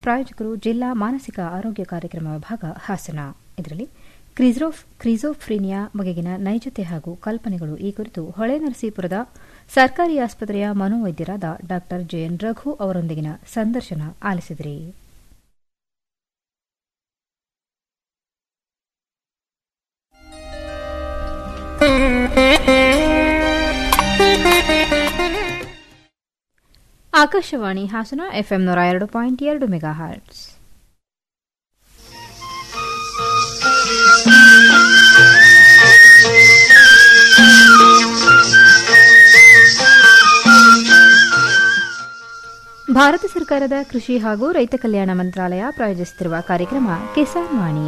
ಪ್ರಾಯೋಜಕರು ಜಿಲ್ಲಾ ಮಾನಸಿಕ ಆರೋಗ್ಯ ಕಾರ್ಯಕ್ರಮ ವಿಭಾಗ ಹಾಸನ ಇದರಲ್ಲಿ ಕ್ರಿಜೋಫ್ ಕ್ರಿಜೋಫ್ರೀನಿಯಾ ಬಗೆಗಿನ ನೈಜತೆ ಹಾಗೂ ಕಲ್ಪನೆಗಳು ಈ ಕುರಿತು ಹೊಳೆನರಸೀಪುರದ ಸರ್ಕಾರಿ ಆಸ್ಪತ್ರೆಯ ಮನೋವೈದ್ಯರಾದ ಡಾ ಜೆಎನ್ ರಘು ಅವರೊಂದಿಗಿನ ಸಂದರ್ಶನ ಆಲಿಸಿದಿರಿ ಆಕಾಶವಾಣಿ ಹಾಸನ ಎಫ್ಎಂ ನೂರ ಎರಡು ಪಾಯಿಂಟ್ ಎರಡು ಮೆಗಾ ಹಾರ್ಟ್ಸ್ ಭಾರತ ಸರ್ಕಾರದ ಕೃಷಿ ಹಾಗೂ ರೈತ ಕಲ್ಯಾಣ ಮಂತ್ರಾಲಯ ಪ್ರಾಯೋಜಿಸುತ್ತಿರುವ ಕಾರ್ಯಕ್ರಮ ಕಿಸಾನ್ ವಾಣಿ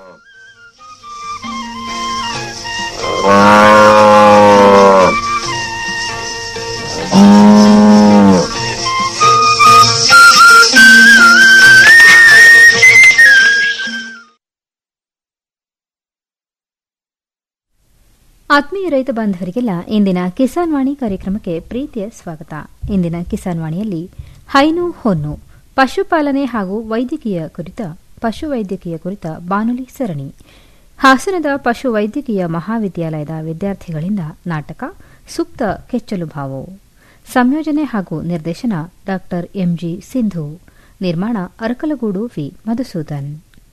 ಆತ್ಮೀಯ ರೈತ ಬಾಂಧವರಿಗೆಲ್ಲ ಇಂದಿನ ಕಿಸಾನ್ ವಾಣಿ ಕಾರ್ಯಕ್ರಮಕ್ಕೆ ಪ್ರೀತಿಯ ಸ್ವಾಗತ ಇಂದಿನ ಕಿಸಾನ್ ವಾಣಿಯಲ್ಲಿ ಹೈನು ಹೊನ್ನು ಪಶುಪಾಲನೆ ಹಾಗೂ ವೈದ್ಯಕೀಯ ಕುರಿತ ಪಶುವೈದ್ಯಕೀಯ ಕುರಿತ ಬಾನುಲಿ ಸರಣಿ ಹಾಸನದ ಪಶು ವೈದ್ಯಕೀಯ ಮಹಾವಿದ್ಯಾಲಯದ ವಿದ್ಯಾರ್ಥಿಗಳಿಂದ ನಾಟಕ ಸುಪ್ತ ಕೆಚ್ಚಲು ಭಾವು ಸಂಯೋಜನೆ ಹಾಗೂ ನಿರ್ದೇಶನ ಡಾ ಎಂಜಿ ಸಿಂಧು ನಿರ್ಮಾಣ ಅರಕಲಗೂಡು ವಿ ಮಧುಸೂದನ್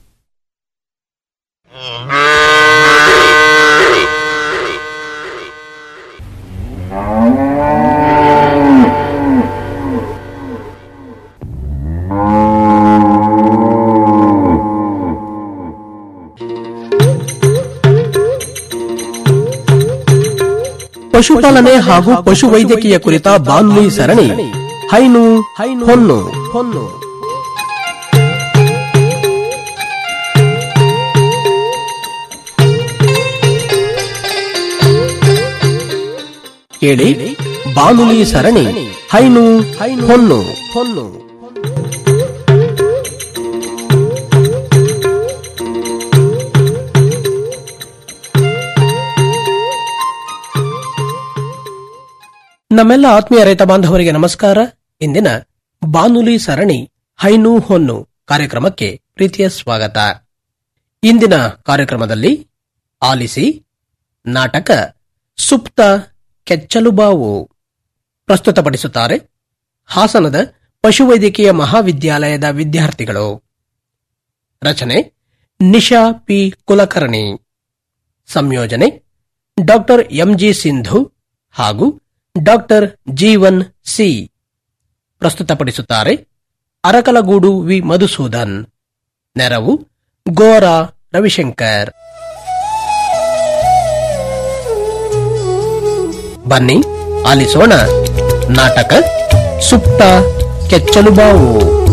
ಪಶುಪಾಲನೆ ಹಾಗೂ ಪಶುವೈದ್ಯಕೀಯ ಕುರಿತ ಬಾನುಲಿ ಸರಣಿ ಹೈನು ಹೊನ್ನು ಹೊನ್ನು ಕೇಳಿ ಬಾನುಲಿ ಸರಣಿ ಹೈನು ಹೊನ್ನು ಹೊನ್ನು ನಮ್ಮೆಲ್ಲ ಆತ್ಮೀಯ ರೈತ ಬಾಂಧವರಿಗೆ ನಮಸ್ಕಾರ ಇಂದಿನ ಬಾನುಲಿ ಸರಣಿ ಹೈನು ಹೊನ್ನು ಕಾರ್ಯಕ್ರಮಕ್ಕೆ ಪ್ರೀತಿಯ ಸ್ವಾಗತ ಇಂದಿನ ಕಾರ್ಯಕ್ರಮದಲ್ಲಿ ಆಲಿಸಿ ನಾಟಕ ಸುಪ್ತ ಕೆಚ್ಚಲುಬಾವು ಪ್ರಸ್ತುತಪಡಿಸುತ್ತಾರೆ ಹಾಸನದ ಪಶುವೈದ್ಯಕೀಯ ಮಹಾವಿದ್ಯಾಲಯದ ವಿದ್ಯಾರ್ಥಿಗಳು ರಚನೆ ನಿಶಾ ಪಿ ಕುಲಕರ್ಣಿ ಸಂಯೋಜನೆ ಡಾಕ್ಟರ್ ಎಂಜಿ ಸಿಂಧು ಹಾಗೂ ಡಾಕ್ಟರ್ ಜೀವನ್ ಸಿ ಪ್ರಸ್ತುತಪಡಿಸುತ್ತಾರೆ ಅರಕಲಗೂಡು ವಿ ಮಧುಸೂದನ್ ನೆರವು ಗೋರಾ ರವಿಶಂಕರ್ ಬನ್ನಿ ಆಲಿಸೋಣ ನಾಟಕ ಸುಪ್ತ ಕೆಚ್ಚಲುಬಾವು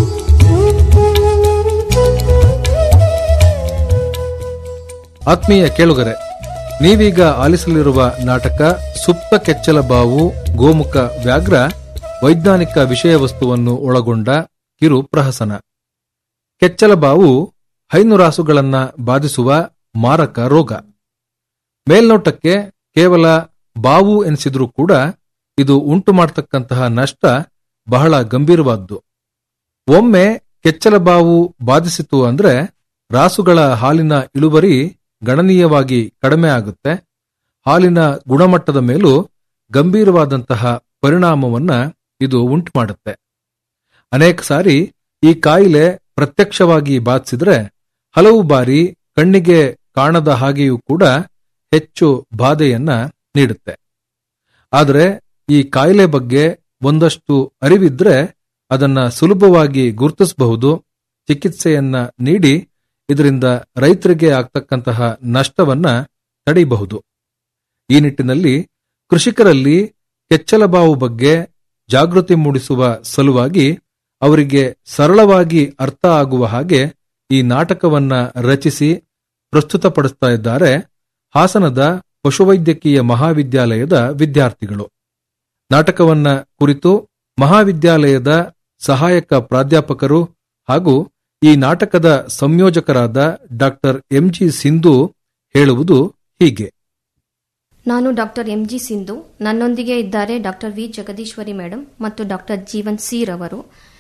ಆತ್ಮೀಯ ಕೇಳುಗರೆ ನೀವೀಗ ಆಲಿಸಲಿರುವ ನಾಟಕ ಸುಪ್ತ ಕೆಚ್ಚಲ ಬಾವು ಗೋಮುಖ ವ್ಯಾಘ್ರ ವೈಜ್ಞಾನಿಕ ವಿಷಯ ವಸ್ತುವನ್ನು ಒಳಗೊಂಡ ಕಿರು ಪ್ರಹಸನ ಕೆಚ್ಚಲ ಬಾವು ಹೈನುರಾಸುಗಳನ್ನ ಬಾಧಿಸುವ ಮಾರಕ ರೋಗ ಮೇಲ್ನೋಟಕ್ಕೆ ಕೇವಲ ಬಾವು ಎನಿಸಿದ್ರೂ ಕೂಡ ಇದು ಉಂಟು ಮಾಡತಕ್ಕಂತಹ ನಷ್ಟ ಬಹಳ ಗಂಭೀರವಾದ್ದು ಒಮ್ಮೆ ಕೆಚ್ಚಲ ಬಾವು ಬಾಧಿಸಿತು ಅಂದ್ರೆ ರಾಸುಗಳ ಹಾಲಿನ ಇಳುವರಿ ಗಣನೀಯವಾಗಿ ಕಡಿಮೆ ಆಗುತ್ತೆ ಹಾಲಿನ ಗುಣಮಟ್ಟದ ಮೇಲೂ ಗಂಭೀರವಾದಂತಹ ಪರಿಣಾಮವನ್ನ ಇದು ಉಂಟು ಮಾಡುತ್ತೆ ಅನೇಕ ಸಾರಿ ಈ ಕಾಯಿಲೆ ಪ್ರತ್ಯಕ್ಷವಾಗಿ ಬಾಧಿಸಿದ್ರೆ ಹಲವು ಬಾರಿ ಕಣ್ಣಿಗೆ ಕಾಣದ ಹಾಗೆಯೂ ಕೂಡ ಹೆಚ್ಚು ಬಾಧೆಯನ್ನ ನೀಡುತ್ತೆ ಆದರೆ ಈ ಕಾಯಿಲೆ ಬಗ್ಗೆ ಒಂದಷ್ಟು ಅರಿವಿದ್ರೆ ಅದನ್ನ ಸುಲಭವಾಗಿ ಗುರುತಿಸಬಹುದು ಚಿಕಿತ್ಸೆಯನ್ನ ನೀಡಿ ಇದರಿಂದ ರೈತರಿಗೆ ಆಗ್ತಕ್ಕಂತಹ ನಷ್ಟವನ್ನ ತಡೆಯಬಹುದು ಈ ನಿಟ್ಟಿನಲ್ಲಿ ಕೃಷಿಕರಲ್ಲಿ ಕೆಚ್ಚಲಬಾವು ಬಗ್ಗೆ ಜಾಗೃತಿ ಮೂಡಿಸುವ ಸಲುವಾಗಿ ಅವರಿಗೆ ಸರಳವಾಗಿ ಅರ್ಥ ಆಗುವ ಹಾಗೆ ಈ ನಾಟಕವನ್ನ ರಚಿಸಿ ಪ್ರಸ್ತುತಪಡಿಸ್ತಾ ಇದ್ದಾರೆ ಹಾಸನದ ಪಶುವೈದ್ಯಕೀಯ ಮಹಾವಿದ್ಯಾಲಯದ ವಿದ್ಯಾರ್ಥಿಗಳು ನಾಟಕವನ್ನ ಕುರಿತು ಮಹಾವಿದ್ಯಾಲಯದ ಸಹಾಯಕ ಪ್ರಾಧ್ಯಾಪಕರು ಹಾಗೂ ಈ ನಾಟಕದ ಸಂಯೋಜಕರಾದ ಡಾಕ್ಟರ್ ಎಂಜಿ ಸಿಂಧು ಹೇಳುವುದು ಹೀಗೆ ನಾನು ಡಾಕ್ಟರ್ ಎಂಜಿ ಸಿಂಧು ನನ್ನೊಂದಿಗೆ ಇದ್ದಾರೆ ಡಾಕ್ಟರ್ ವಿ ಜಗದೀಶ್ವರಿ ಮೇಡಮ್ ಮತ್ತು ಡಾಕ್ಟರ್ ಜೀವನ್ ಸೀರ್ ಅವರು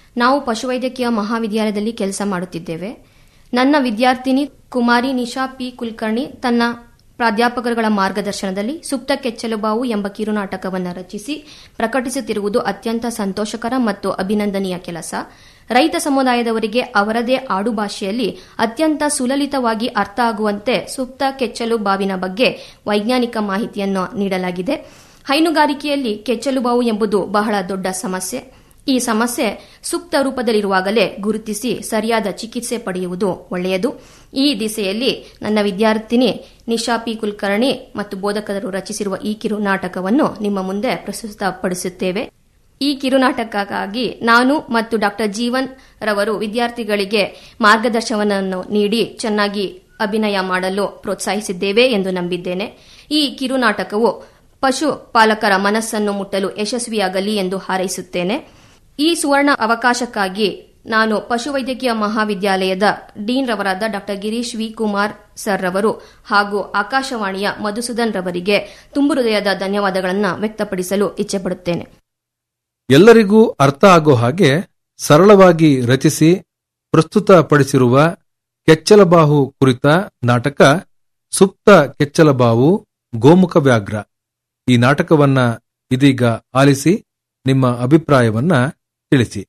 ನಾವು ಪಶುವೈದ್ಯಕೀಯ ಮಹಾವಿದ್ಯಾಲಯದಲ್ಲಿ ಕೆಲಸ ಮಾಡುತ್ತಿದ್ದೇವೆ ನನ್ನ ವಿದ್ಯಾರ್ಥಿನಿ ಕುಮಾರಿ ನಿಶಾ ಪಿ ಕುಲಕರ್ಣಿ ತನ್ನ ಪ್ರಾಧ್ಯಾಪಕರುಗಳ ಮಾರ್ಗದರ್ಶನದಲ್ಲಿ ಸುಪ್ತ ಕೆಚ್ಚಲುಬಾವು ಎಂಬ ಕಿರುನಾಟಕವನ್ನು ರಚಿಸಿ ಪ್ರಕಟಿಸುತ್ತಿರುವುದು ಅತ್ಯಂತ ಸಂತೋಷಕರ ಮತ್ತು ಅಭಿನಂದನೀಯ ಕೆಲಸ ರೈತ ಸಮುದಾಯದವರಿಗೆ ಅವರದೇ ಆಡುಭಾಷೆಯಲ್ಲಿ ಅತ್ಯಂತ ಸುಲಲಿತವಾಗಿ ಅರ್ಥ ಆಗುವಂತೆ ಸುಪ್ತ ಕೆಚ್ಚಲು ಬಾವಿನ ಬಗ್ಗೆ ವೈಜ್ಞಾನಿಕ ಮಾಹಿತಿಯನ್ನು ನೀಡಲಾಗಿದೆ ಹೈನುಗಾರಿಕೆಯಲ್ಲಿ ಕೆಚ್ಚಲುಬಾವು ಎಂಬುದು ಬಹಳ ದೊಡ್ಡ ಸಮಸ್ಯೆ ಈ ಸಮಸ್ಯೆ ಸೂಕ್ತ ರೂಪದಲ್ಲಿರುವಾಗಲೇ ಗುರುತಿಸಿ ಸರಿಯಾದ ಚಿಕಿತ್ಸೆ ಪಡೆಯುವುದು ಒಳ್ಳೆಯದು ಈ ದಿಸೆಯಲ್ಲಿ ನನ್ನ ವಿದ್ಯಾರ್ಥಿನಿ ನಿಶಾ ಪಿ ಕುಲಕರ್ಣಿ ಮತ್ತು ಬೋಧಕರು ರಚಿಸಿರುವ ಈ ಕಿರು ನಾಟಕವನ್ನು ನಿಮ್ಮ ಮುಂದೆ ಪ್ರಸ್ತುತಪಡಿಸುತ್ತೇವೆ ಈ ಕಿರುನಾಟಕಕ್ಕಾಗಿ ನಾನು ಮತ್ತು ಡಾಕ್ಟರ್ ಜೀವನ್ ರವರು ವಿದ್ಯಾರ್ಥಿಗಳಿಗೆ ಮಾರ್ಗದರ್ಶನವನ್ನು ನೀಡಿ ಚೆನ್ನಾಗಿ ಅಭಿನಯ ಮಾಡಲು ಪ್ರೋತ್ಸಾಹಿಸಿದ್ದೇವೆ ಎಂದು ನಂಬಿದ್ದೇನೆ ಈ ಕಿರುನಾಟಕವು ಪಶು ಪಾಲಕರ ಮನಸ್ಸನ್ನು ಮುಟ್ಟಲು ಯಶಸ್ವಿಯಾಗಲಿ ಎಂದು ಹಾರೈಸುತ್ತೇನೆ ಈ ಸುವರ್ಣ ಅವಕಾಶಕ್ಕಾಗಿ ನಾನು ಪಶುವೈದ್ಯಕೀಯ ಮಹಾವಿದ್ಯಾಲಯದ ಡೀನ್ ರವರಾದ doctor Girish V Kumar sir ರವರು ಹಾಗೂ ಆಕಾಶವಾಣಿಯ ಮಧುಸೂದನ್ ರವರಿಗೆ ತುಂಬು ಹೃದಯದ ಧನ್ಯವಾದಗಳನ್ನು ವ್ಯಕ್ತಪಡಿಸಲು ಇಚ್ಛೆಪಡುತ್ತೇನೆ ಎಲ್ಲರಿಗೂ ಅರ್ಥ ಆಗೋ ಹಾಗೆ ಸರಳವಾಗಿ ರಚಿಸಿ ಪ್ರಸ್ತುತಪಡಿಸಿರುವ ಕೆಚ್ಚಲಬಾಹು ಕುರಿತ ನಾಟಕ ಸುಪ್ತ ಕೆಚ್ಚಲಬಾವು ಗೋಮುಖ ವ್ಯಾಘ್ರ ಈ ನಾಟಕವನ್ನ ಇದೀಗ ಆಲಿಸಿ ನಿಮ್ಮ ಅಭಿಪ್ರಾಯವನ್ನ ತಿಳಿಸಿ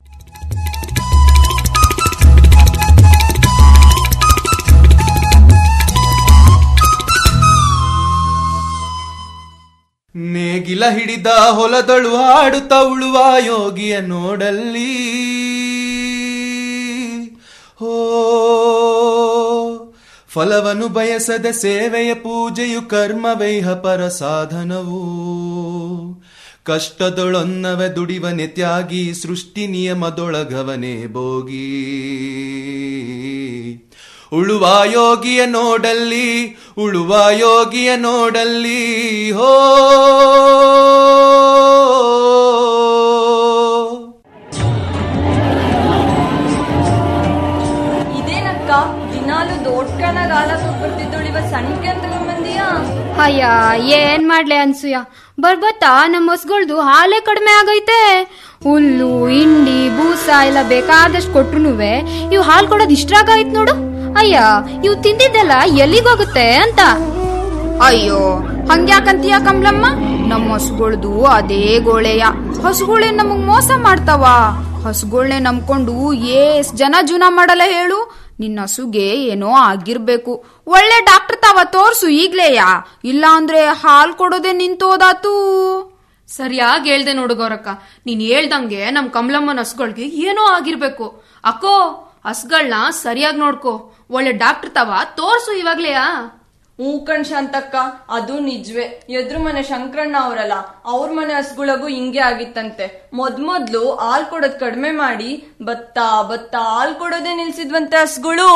ನೇಗಿಲ ಹಿಡಿದ ಹೊಲದಳು ಆಡುತ್ತ ಉಳುವ ಯೋಗಿಯ ನೋಡಲ್ಲಿ ಹೋ ಫಲವನ್ನು ಬಯಸದ ಸೇವೆಯ ಪೂಜೆಯು ಕರ್ಮವೈಹ ಪರ ಸಾಧನವು ಕಷ್ಟದೊಳೊನ್ನವ ದುಡಿವನೆ ತ್ಯಾಗಿ ಸೃಷ್ಟಿ ನಿಯಮದೊಳಗವನೇ ಬೋಗಿ ಉಳುವ ಯೋಗಿಯ ನೋಡಲ್ಲಿ ಉಳುವ ಯೋಗಿಯ ನೋಡಲ್ಲಿ ಹೋ ಇದೇನಕ್ಕ ದಿನಾಲು ದೊಡ್ಡ ಕಣಗ ಹಾಲಕ್ ಬರ್ತಿದ್ದಳು ಇವ ಸಣ್ಣ ಅಂತ ಬಂದಿಯಾ ಅಯ್ಯ ಏನ್ ಮಾಡ್ಲೆ ಅನ್ಸೂಯ ಬರ್ಬತ್ತಾ ನಮ್ಮ ಹಸ್ಗಳ್ದು ಹಾಲೇ ಕಡಿಮೆ ಆಗೈತೆ ಹುಲ್ಲು ಹಿಂಡಿ ಬೂಸ ಎಲ್ಲ ಬೇಕಾದಷ್ಟು ಕೊಟ್ರುನುವೆ ಇವ್ ಹಾಲ್ ಕೊಡೋದ್ ಇಷ್ಟ್ರಾಗೈತ್ ನೋಡು ಅಯ್ಯ ಇವ್ ತಿಂದಿದ್ದೆಲ್ಲ ಎಲ್ಲಿಗೋಗುತ್ತೆ ಅಂತ ಅಯ್ಯೋ ಹಂಗ್ಯಾಕಂತೀಯ ಕಮ್ಲಮ್ಮ ನಮ್ಮ ಹಸುಗಳ್ದು ಅದೇ ಗೋಳೆಯ ಹಸುಗಳೇ ನಮಗ್ ಮೋಸ ಮಾಡ್ತಾವ ಹಸುಗಳ್ನೆ ನಂಬ್ಕೊಂಡು ಎಷ್ಟ್ ಜನ ಜೀವನ ಮಾಡಲ್ಲ ಹೇಳು ನಿನ್ನ ಹಸುಗೆ ಏನೋ ಆಗಿರ್ಬೇಕು ಒಳ್ಳೆ ಡಾಕ್ಟರ್ ತಾವ ತೋರ್ಸು ಈಗ್ಲೇಯಾ ಇಲ್ಲ ಅಂದ್ರೆ ಹಾಲ್ ಕೊಡೋದೇ ನಿಂತೋದಾತು ಸರಿಯಾಗಿ ಹೇಳ್ದೆ ನೋಡು ಗೌರಕ್ಕ ನೀನ್ ಹೇಳ್ದಂಗೆ ನಮ್ ಕಮಲಮ್ಮನ ಹಸ್ಗಳ್ಗೆ ಏನೋ ಆಗಿರ್ಬೇಕು ಅಕ್ಕೋ ಹಸ್ಗಳ್ನ ಸರಿಯಾಗಿ ನೋಡ್ಕೋ ಒಳ್ಳೆ ಡಾಕ್ಟರ್ ತವ ತೋರ್ಸು ಇವಾಗ್ಲೇಯಾ ಹೂ ಕಣ್ ಶಾಂತಕ್ಕ ಅದು ನಿಜವೇ ಎದ್ರು ಮನೆ ಶಂಕರಣ್ಣ ಅವರಲ್ಲ ಅವ್ರ ಮನೆ ಹಸ್ಗಳಿಗೂ ಹಿಂಗೆ ಆಗಿತ್ತಂತೆ ಮೊದ್ಮೊದ್ಲು ಹಾಲ್ ಕೊಡೋದ್ ಕಡಿಮೆ ಮಾಡಿ ಬತ್ತ ಬತ್ತ ಹಾಲ್ ಕೊಡೋದೇ ನಿಲ್ಸಿದ್ವಂತೆ ಹಸ್ಗಳು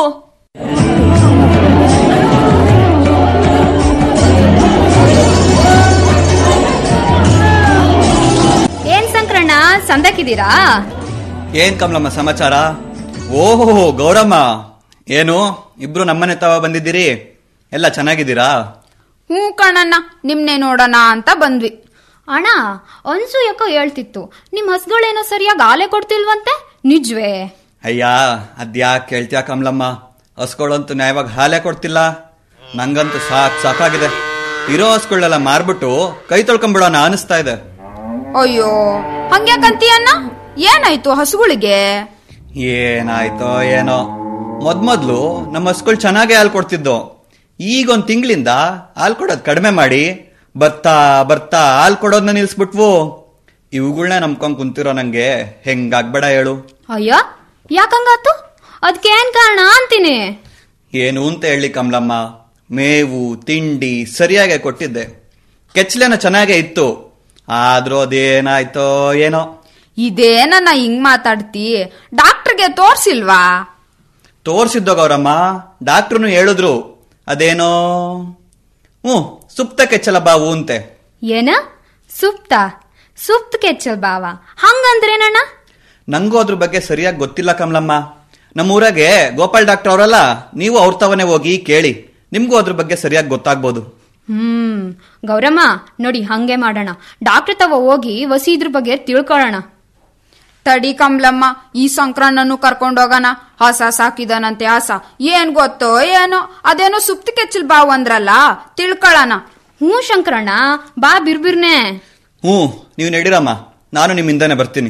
ಏನ್ ಸಂಕ್ರಣ್ಣ ಸಂದಕಿದ್ದೀರಾ ಏನ್ ಕಮಲಮ್ಮ ಸಮಾಚಾರ ಓಹೋ ಗೌರಮ್ಮ ಏನು ಇಬ್ರು ನಮ್ಮನೆ ತವ ಬಂದಿದ್ದೀರಿ ಎಲ್ಲ ಚೆನ್ನಾಗಿದ್ದೀರಾ ಹ್ಞೂ ಕಣಣ್ಣ ನಿಮ್ನೆ ನೋಡೋಣ ಅಂತ ಬಂದ್ವಿ ಅಣ್ಣ ಅನ್ಸು ಯಾಕೋ ಹೇಳ್ತಿತ್ತು ನಿಮ್ ಹಸ್ಗಳೇನೋ ಸರಿಯಾಗಿ ಹಾಲೆ ಕೊಡ್ತಿಲ್ವಂತೆ ನಿಜ್ವೇ ಅಯ್ಯ ಅದ್ಯಾಕ್ ಕೇಳ್ತ್ಯಾ ಕಮಲಮ್ಮ ಹಸ್ಗಳಂತೂ ನ್ಯಾಯವಾಗಿ ಹಾಲೇ ಕೊಡ್ತಿಲ್ಲ ನಂಗಂತೂ ಸಾಕ್ ಸಾಕಾಗಿದೆ ಇರೋ ಹಸ್ಗಳೆಲ್ಲ ಮಾರ್ಬಿಟ್ಟು ಕೈ ತೊಳ್ಕೊಂಬಿಡೋಣ ಅನಿಸ್ತಾ ಇದೆ ಅಯ್ಯೋ ಹಂಗ್ಯಾಕಂತೀಯಣ್ಣ ಏನಾಯ್ತು ಹಸುಗಳಿಗೆ ಏನಾಯ್ತೋ ಏನೋ ಮೊದ್ಮೊದ್ಲು ನಮ್ಮ ಹಸ್ಗಳು ಚೆನ್ನಾಗೇ ಹಾಲು ಕೊಡ್ತಿದ್ದು ಈಗ ಒಂದ್ ತಿಂಗಳಿಂದ ಹಾಲು ಕೊಡೋದ್ ಕಡಿಮೆ ಮಾಡಿ ಬರ್ತಾ ಬರ್ತಾ ಹಾಲು ಕೊಡೋದನ್ನ ನಿಲ್ಸ್ಬಿಟ್ವು ಇವುಗಳನ್ನ ನಂಬ್ಕೊಂಡ್ ಕುಂತಿರೋ ನಂಗೆ ಹೆಂಗಾಗ್ಬೇಡ ಹೇಳು ಅಯ್ಯ ಯಾಕಂಗಾತು ಅದಕ್ಕೆ ಏನ್ ಕಾರಣ ಅಂತೀನಿ ಏನು ಅಂತ ಹೇಳಿ ಕಮಲಮ್ಮ ಮೇವು ತಿಂಡಿ ಸರಿಯಾಗಿ ಕೊಟ್ಟಿದ್ದೆ ಕೆಚ್ಚಲೇನ ಚೆನ್ನಾಗೇ ಇತ್ತು ಆದ್ರೂ ಅದೇನಾಯ್ತೋ ಏನೋ ಇದೇನನ್ನ ಹಿಂಗ್ ಮಾತಾಡ್ತಿ ಡಾಕ್ಟರ್ಗೆ ತೋರ್ಸಿಲ್ವಾ ತೋರ್ಸಿದ್ದೋ ಗೌರಮ್ಮ ಡಾಕ್ಟ್ರುನು ಹೇಳಿದ್ರು ಅದೇನೋ ಹ್ಞೂ ಸುಪ್ತ ಕೆಚ್ಚಲ ಬಾವು ಅಂತೆ ಏನ ಸುಪ್ತ ಸುಪ್ತ ಕೆಚ್ಚಲ್ ಬಾವ ಹಂಗಂದ್ರೇನಣ್ಣ ನಂಗೂ ಅದ್ರ ಬಗ್ಗೆ ಸರಿಯಾಗಿ ಗೊತ್ತಿಲ್ಲ ಕಮಲಮ್ಮ ನಮ್ಮೂರಾಗೆ ಗೋಪಾಲ್ ಡಾಕ್ಟರ್ ಅವರಲ್ಲ ನೀವು ಅವ್ರ ತವನೇ ಹೋಗಿ ಕೇಳಿ ನಿಮ್ಗೂ ಅದ್ರ ಬಗ್ಗೆ ಸರಿಯಾಗಿ ಗೊತ್ತಾಗ್ಬೋದು ಹ್ಮ್ ಗೌರಮ್ಮ ನೋಡಿ ಹಂಗೆ ಮಾಡೋಣ ಡಾಕ್ಟರ್ ತವ ಹೋಗಿ ವಸಿ ಇದ್ರ ಬಗ್ಗೆ ತಿಳ್ಕೊಳ್ಳೋಣ ತಡಿ ಕಮ್ಲಮ್ಮ ಈ ಸಂಕ್ರಣ್ಣನು ಕರ್ಕೊಂಡೋಗಣ ಹಸ ಸಾಕಿದನಂತೆ ಹಸ ಏನ್ ಗೊತ್ತೋ ಏನೋ ಅದೇನೋ ಸುಪ್ತಿ ಕೆಚ್ಚಲ್ ಬಾವು ಅಂದ್ರಲ್ಲ ತಿಳ್ಕೊಳ್ಳೋಣ ಹ್ಞೂ ಶಂಕರಣ್ಣ ಬಾ ಬಿರ್ಬಿರ್ನೆ ಹ್ಞೂ ನೀವು ನಡೀರಮ್ಮ ನಾನು ನಿಮ್ಮಿಂದಾನೆ ಬರ್ತೀನಿ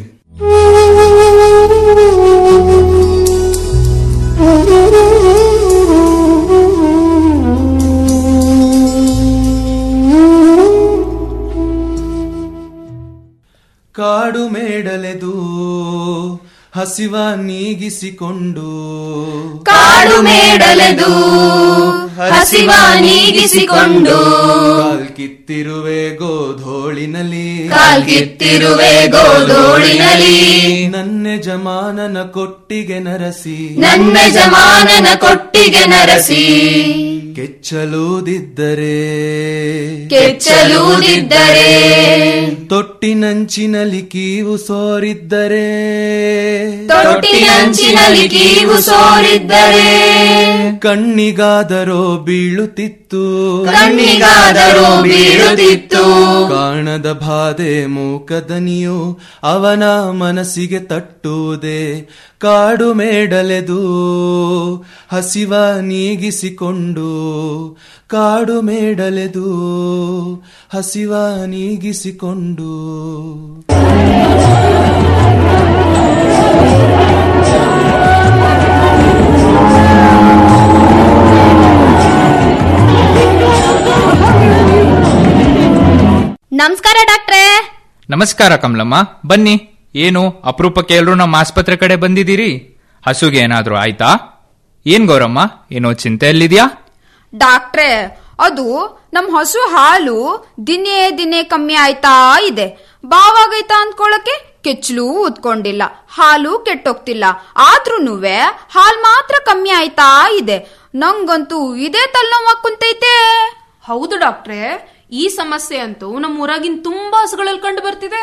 ಕಾಡು ಮೇಡಲೆದು ಹಸಿವ ನೀಗಿಸಿಕೊಂಡು ಕಾಡು ಮೇಡಲೆದು ಹಸಿವ ನೀಗಿಸಿಕೊಂಡು ಕಾಲ್ಕಿತ್ತಿರುವೆ ಗೋಧೋಳಿನಲ್ಲಿ ಕಾಲ್ಕಿತ್ತಿರುವೆ ಗೋಧೋಳಿನಲ್ಲಿ ನನ್ನ ಜಮಾನನ ಕೊಟ್ಟಿಗೆ ನರಸಿ ನನ್ನ ಜಮಾನನ ಕೊಟ್ಟಿಗೆ ನರಸಿ ಕೆಚ್ಚಲೂದಿದ್ದರೆ ಕೆಚ್ಚಲೂದಿದ್ದರೆ ತೊಟ್ಟಿನಂಚಿನಲ್ಲಿ ಕೀವು ಸೋರಿದ್ದರೆ ತೊಟ್ಟಿನಂಚಿನಲ್ಲಿ ಕೀವು ಸೋರಿದ್ದರೆ ಕಣ್ಣಿಗಾದರೋ ಬೀಳುತ್ತಿತ್ತು ಕಣ್ಣಿಗಾದರೋ ಬೀಳುತ್ತಿತ್ತು ಕಾಣದ ಬಾಧೆ ಮೂಕದನಿಯು ಅವನ ಮನಸ್ಸಿಗೆ ತಟ್ಟುವುದೇ ಕಾಡು ಮೇಡಲೆದು ಹಸಿವ ನೀಗಿಸಿಕೊಂಡು ಕಾಡು ಮೇಡಲೆದು ಹಸಿವ ನೀಗಿಸಿಕೊಂಡು ನಮಸ್ಕಾರ ಡಾಕ್ಟ್ರೇ ನಮಸ್ಕಾರ ಕಮಲಮ್ಮ ಬನ್ನಿ ಏನು ಅಪರೂಪಕ್ಕೆ ಎಲ್ರೂ ನಮ್ಮ ಆಸ್ಪತ್ರೆ ಕಡೆ ಬಂದಿದ್ದೀರಿ ಹಸುಗೆ ಏನಾದ್ರೂ ಆಯ್ತಾ ಏನ್ ಗೌರಮ್ಮ ಏನೋ ಚಿಂತೆಯಲ್ಲಿದ್ಯಾ ಡಾಕ್ಟ್ರೇ ಅದು ನಮ್ ಹಸು ಹಾಲು ದಿನೇ ದಿನೇ ಕಮ್ಮಿ ಆಯ್ತಾ ಇದೆ ಬಾವಾಗೈತಾ ಅಂದ್ಕೊಳಕ್ಕೆ ಕೆಚ್ಚಲು ಉತ್ಕೊಂಡಿಲ್ಲ ಹಾಲು ಕೆಟ್ಟೋಗ್ತಿಲ್ಲ ಆದ್ರೂನುವೆ ಹಾಲ್ ಮಾತ್ರ ಕಮ್ಮಿ ಆಯ್ತಾ ಇದೆ ನಂಗಂತೂ ಇದೇ ತಲೆನೋವು ಕುಂತೈತೆ ಹೌದು ಡಾಕ್ಟ್ರೇ ಈ ಸಮಸ್ಯೆ ಅಂತೂ ನಮ್ಮ ಊರಾಗಿನ ತುಂಬಾ ಹಸುಗಳಲ್ಲಿ ಕಂಡು ಬರ್ತಿದೆ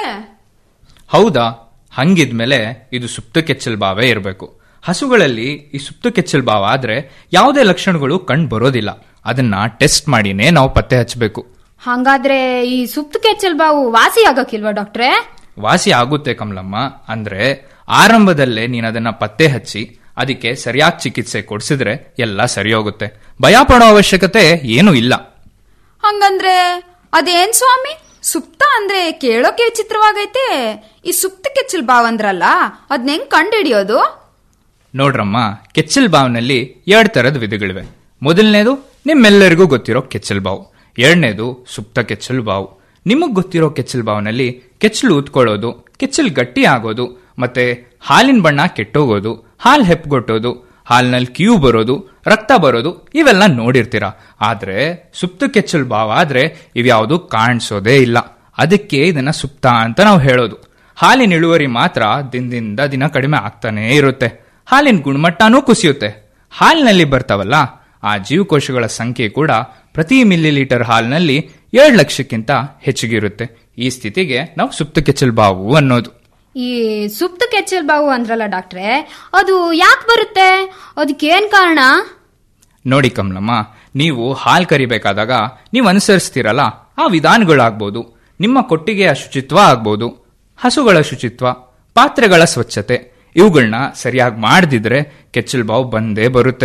ಹೌದಾ ಹಂಗಿದ್ಮೇಲೆ ಇದು ಸುಪ್ತ ಕೆಚ್ಚಲ್ ಭಾವೇ ಇರಬೇಕು ಹಸುಗಳಲ್ಲಿ ಈ ಸುಪ್ತ ಕೆಚ್ಚಲ್ ಭಾವ ಆದ್ರೆ ಯಾವುದೇ ಲಕ್ಷಣಗಳು ಕಂಡು ಬರೋದಿಲ್ಲ ಅದನ್ನ ಟೆಸ್ಟ್ ಮಾಡಿನೇ ನಾವು ಪತ್ತೆ ಹಚ್ಚಬೇಕು ಹಂಗಾದ್ರೆ ಈ ಸುಪ್ತ ಕೆಚ್ಚಲ್ ಬಾವು ವಾಸಿ ಆಗಕ್ಕಿಲ್ವಾ ಡಾಕ್ಟ್ರೇ ವಾಸಿ ಆಗುತ್ತೆ ಕಮಲಮ್ಮ ಅಂದ್ರೆ ಆರಂಭದಲ್ಲೇ ನೀನ್ ಅದನ್ನ ಪತ್ತೆ ಹಚ್ಚಿ ಅದಕ್ಕೆ ಸರಿಯಾದ ಚಿಕಿತ್ಸೆ ಕೊಡಿಸಿದ್ರೆ ಎಲ್ಲ ಸರಿ ಹೋಗುತ್ತೆ ಭಯ ಪಡೋ ಅವಶ್ಯಕತೆ ಏನೂ ಇಲ್ಲ ಹಂಗಂದ್ರೆ ಅದೇನ್ ಸ್ವಾಮಿ ಸುಪ್ತ ಅಂದ್ರೆ ಕೇಳೋಕೆ ವಿಚಿತ್ರವಾಗೈತೆ ಈ ಸುಪ್ತ ಕೆಚ್ಚಲ್ ಬಾವ್ ಅಂದ್ರಲ್ಲ ಅದ್ನ ಹೆಂಗ್ ಕಂಡುಹಿಡಿಯೋದು ನೋಡ್ರಮ್ಮ ಕೆಚ್ಚಲ್ ಬಾವ್ನಲ್ಲಿ ಎರಡ್ ತರದ ವಿಧಗಳಿವೆ ಮೊದಲನೇದು ನಿಮ್ಮೆಲ್ಲರಿಗೂ ಗೊತ್ತಿರೋ ಕೆಚ್ಚಲ್ ಬಾವು ಎರಡನೇದು ಸುಪ್ತ ಕೆಚ್ಚಲ್ ಬಾವು ನಿಮಗ್ ಗೊತ್ತಿರೋ ಕೆಚ್ಚಲ್ ಬಾವ್ನಲ್ಲಿ ಕೆಚ್ಚಲು ಊದ್ಕೊಳ್ಳೋದು ಕೆಚ್ಚಲ್ ಗಟ್ಟಿ ಆಗೋದು ಮತ್ತೆ ಹಾಲಿನ ಬಣ್ಣ ಕೆಟ್ಟೋಗೋದು ಹಾಲ್ ಹೆಪ್ಗೊಟ್ಟೋದು ಹಾಲ್ನಲ್ಲಿ ಕ್ಯೂ ಬರೋದು ರಕ್ತ ಬರೋದು ಇವೆಲ್ಲ ನೋಡಿರ್ತೀರ ಆದ್ರೆ ಸುಪ್ತ ಕೆಚ್ಚಲ್ ಭಾವ ಆದ್ರೆ ಇವ್ಯಾವುದು ಕಾಣಿಸೋದೇ ಇಲ್ಲ ಅದಕ್ಕೆ ಇದನ್ನ ಸುಪ್ತ ಅಂತ ನಾವು ಹೇಳೋದು ಹಾಲಿನ ಇಳುವರಿ ಮಾತ್ರ ದಿನದಿಂದ ದಿನ ಕಡಿಮೆ ಆಗ್ತಾನೇ ಇರುತ್ತೆ ಹಾಲಿನ ಗುಣಮಟ್ಟನೂ ಕುಸಿಯುತ್ತೆ ಹಾಲಿನಲ್ಲಿ ಬರ್ತಾವಲ್ಲ ಆ ಜೀವಕೋಶಗಳ ಸಂಖ್ಯೆ ಕೂಡ ಪ್ರತಿ ಮಿಲಿ ಲೀಟರ್ ಹಾಲಿನಲ್ಲಿ ಏಳು ಲಕ್ಷಕ್ಕಿಂತ ಹೆಚ್ಚಿಗಿರುತ್ತೆ ಈ ಸ್ಥಿತಿಗೆ ನಾವು ಸುಪ್ತ ಕೆಚ್ಚಲ್ ಬಾವು ಅನ್ನೋದು ಈ ಸುಪ್ತ ಕೆಚ್ಚಲ್ ಬಾವು ಅಂದ್ರಲ್ಲ ಡಾಕ್ಟ್ರೇ ಅದು ಯಾಕೆ ಬರುತ್ತೆ ಅದಕ್ಕೇನ್ ಕಾರಣ ನೋಡಿ ಕಮಲಮ್ಮ ನೀವು ಹಾಲ್ ಕರಿಬೇಕಾದಾಗ ನೀವು ಅನುಸರಿಸ್ತೀರಲ್ಲ ಆ ವಿಧಾನಗಳಾಗ್ಬೋದು ನಿಮ್ಮ ಕೊಟ್ಟಿಗೆಯ ಶುಚಿತ್ವ ಆಗ್ಬೋದು ಹಸುಗಳ ಶುಚಿತ್ವ ಪಾತ್ರೆಗಳ ಸ್ವಚ್ಛತೆ ಇವುಗಳನ್ನ ಸರಿಯಾಗಿ ಮಾಡದಿದ್ರೆ ಕೆಚ್ಚಲ್ ಬಾವು ಬಂದೇ ಬರುತ್ತೆ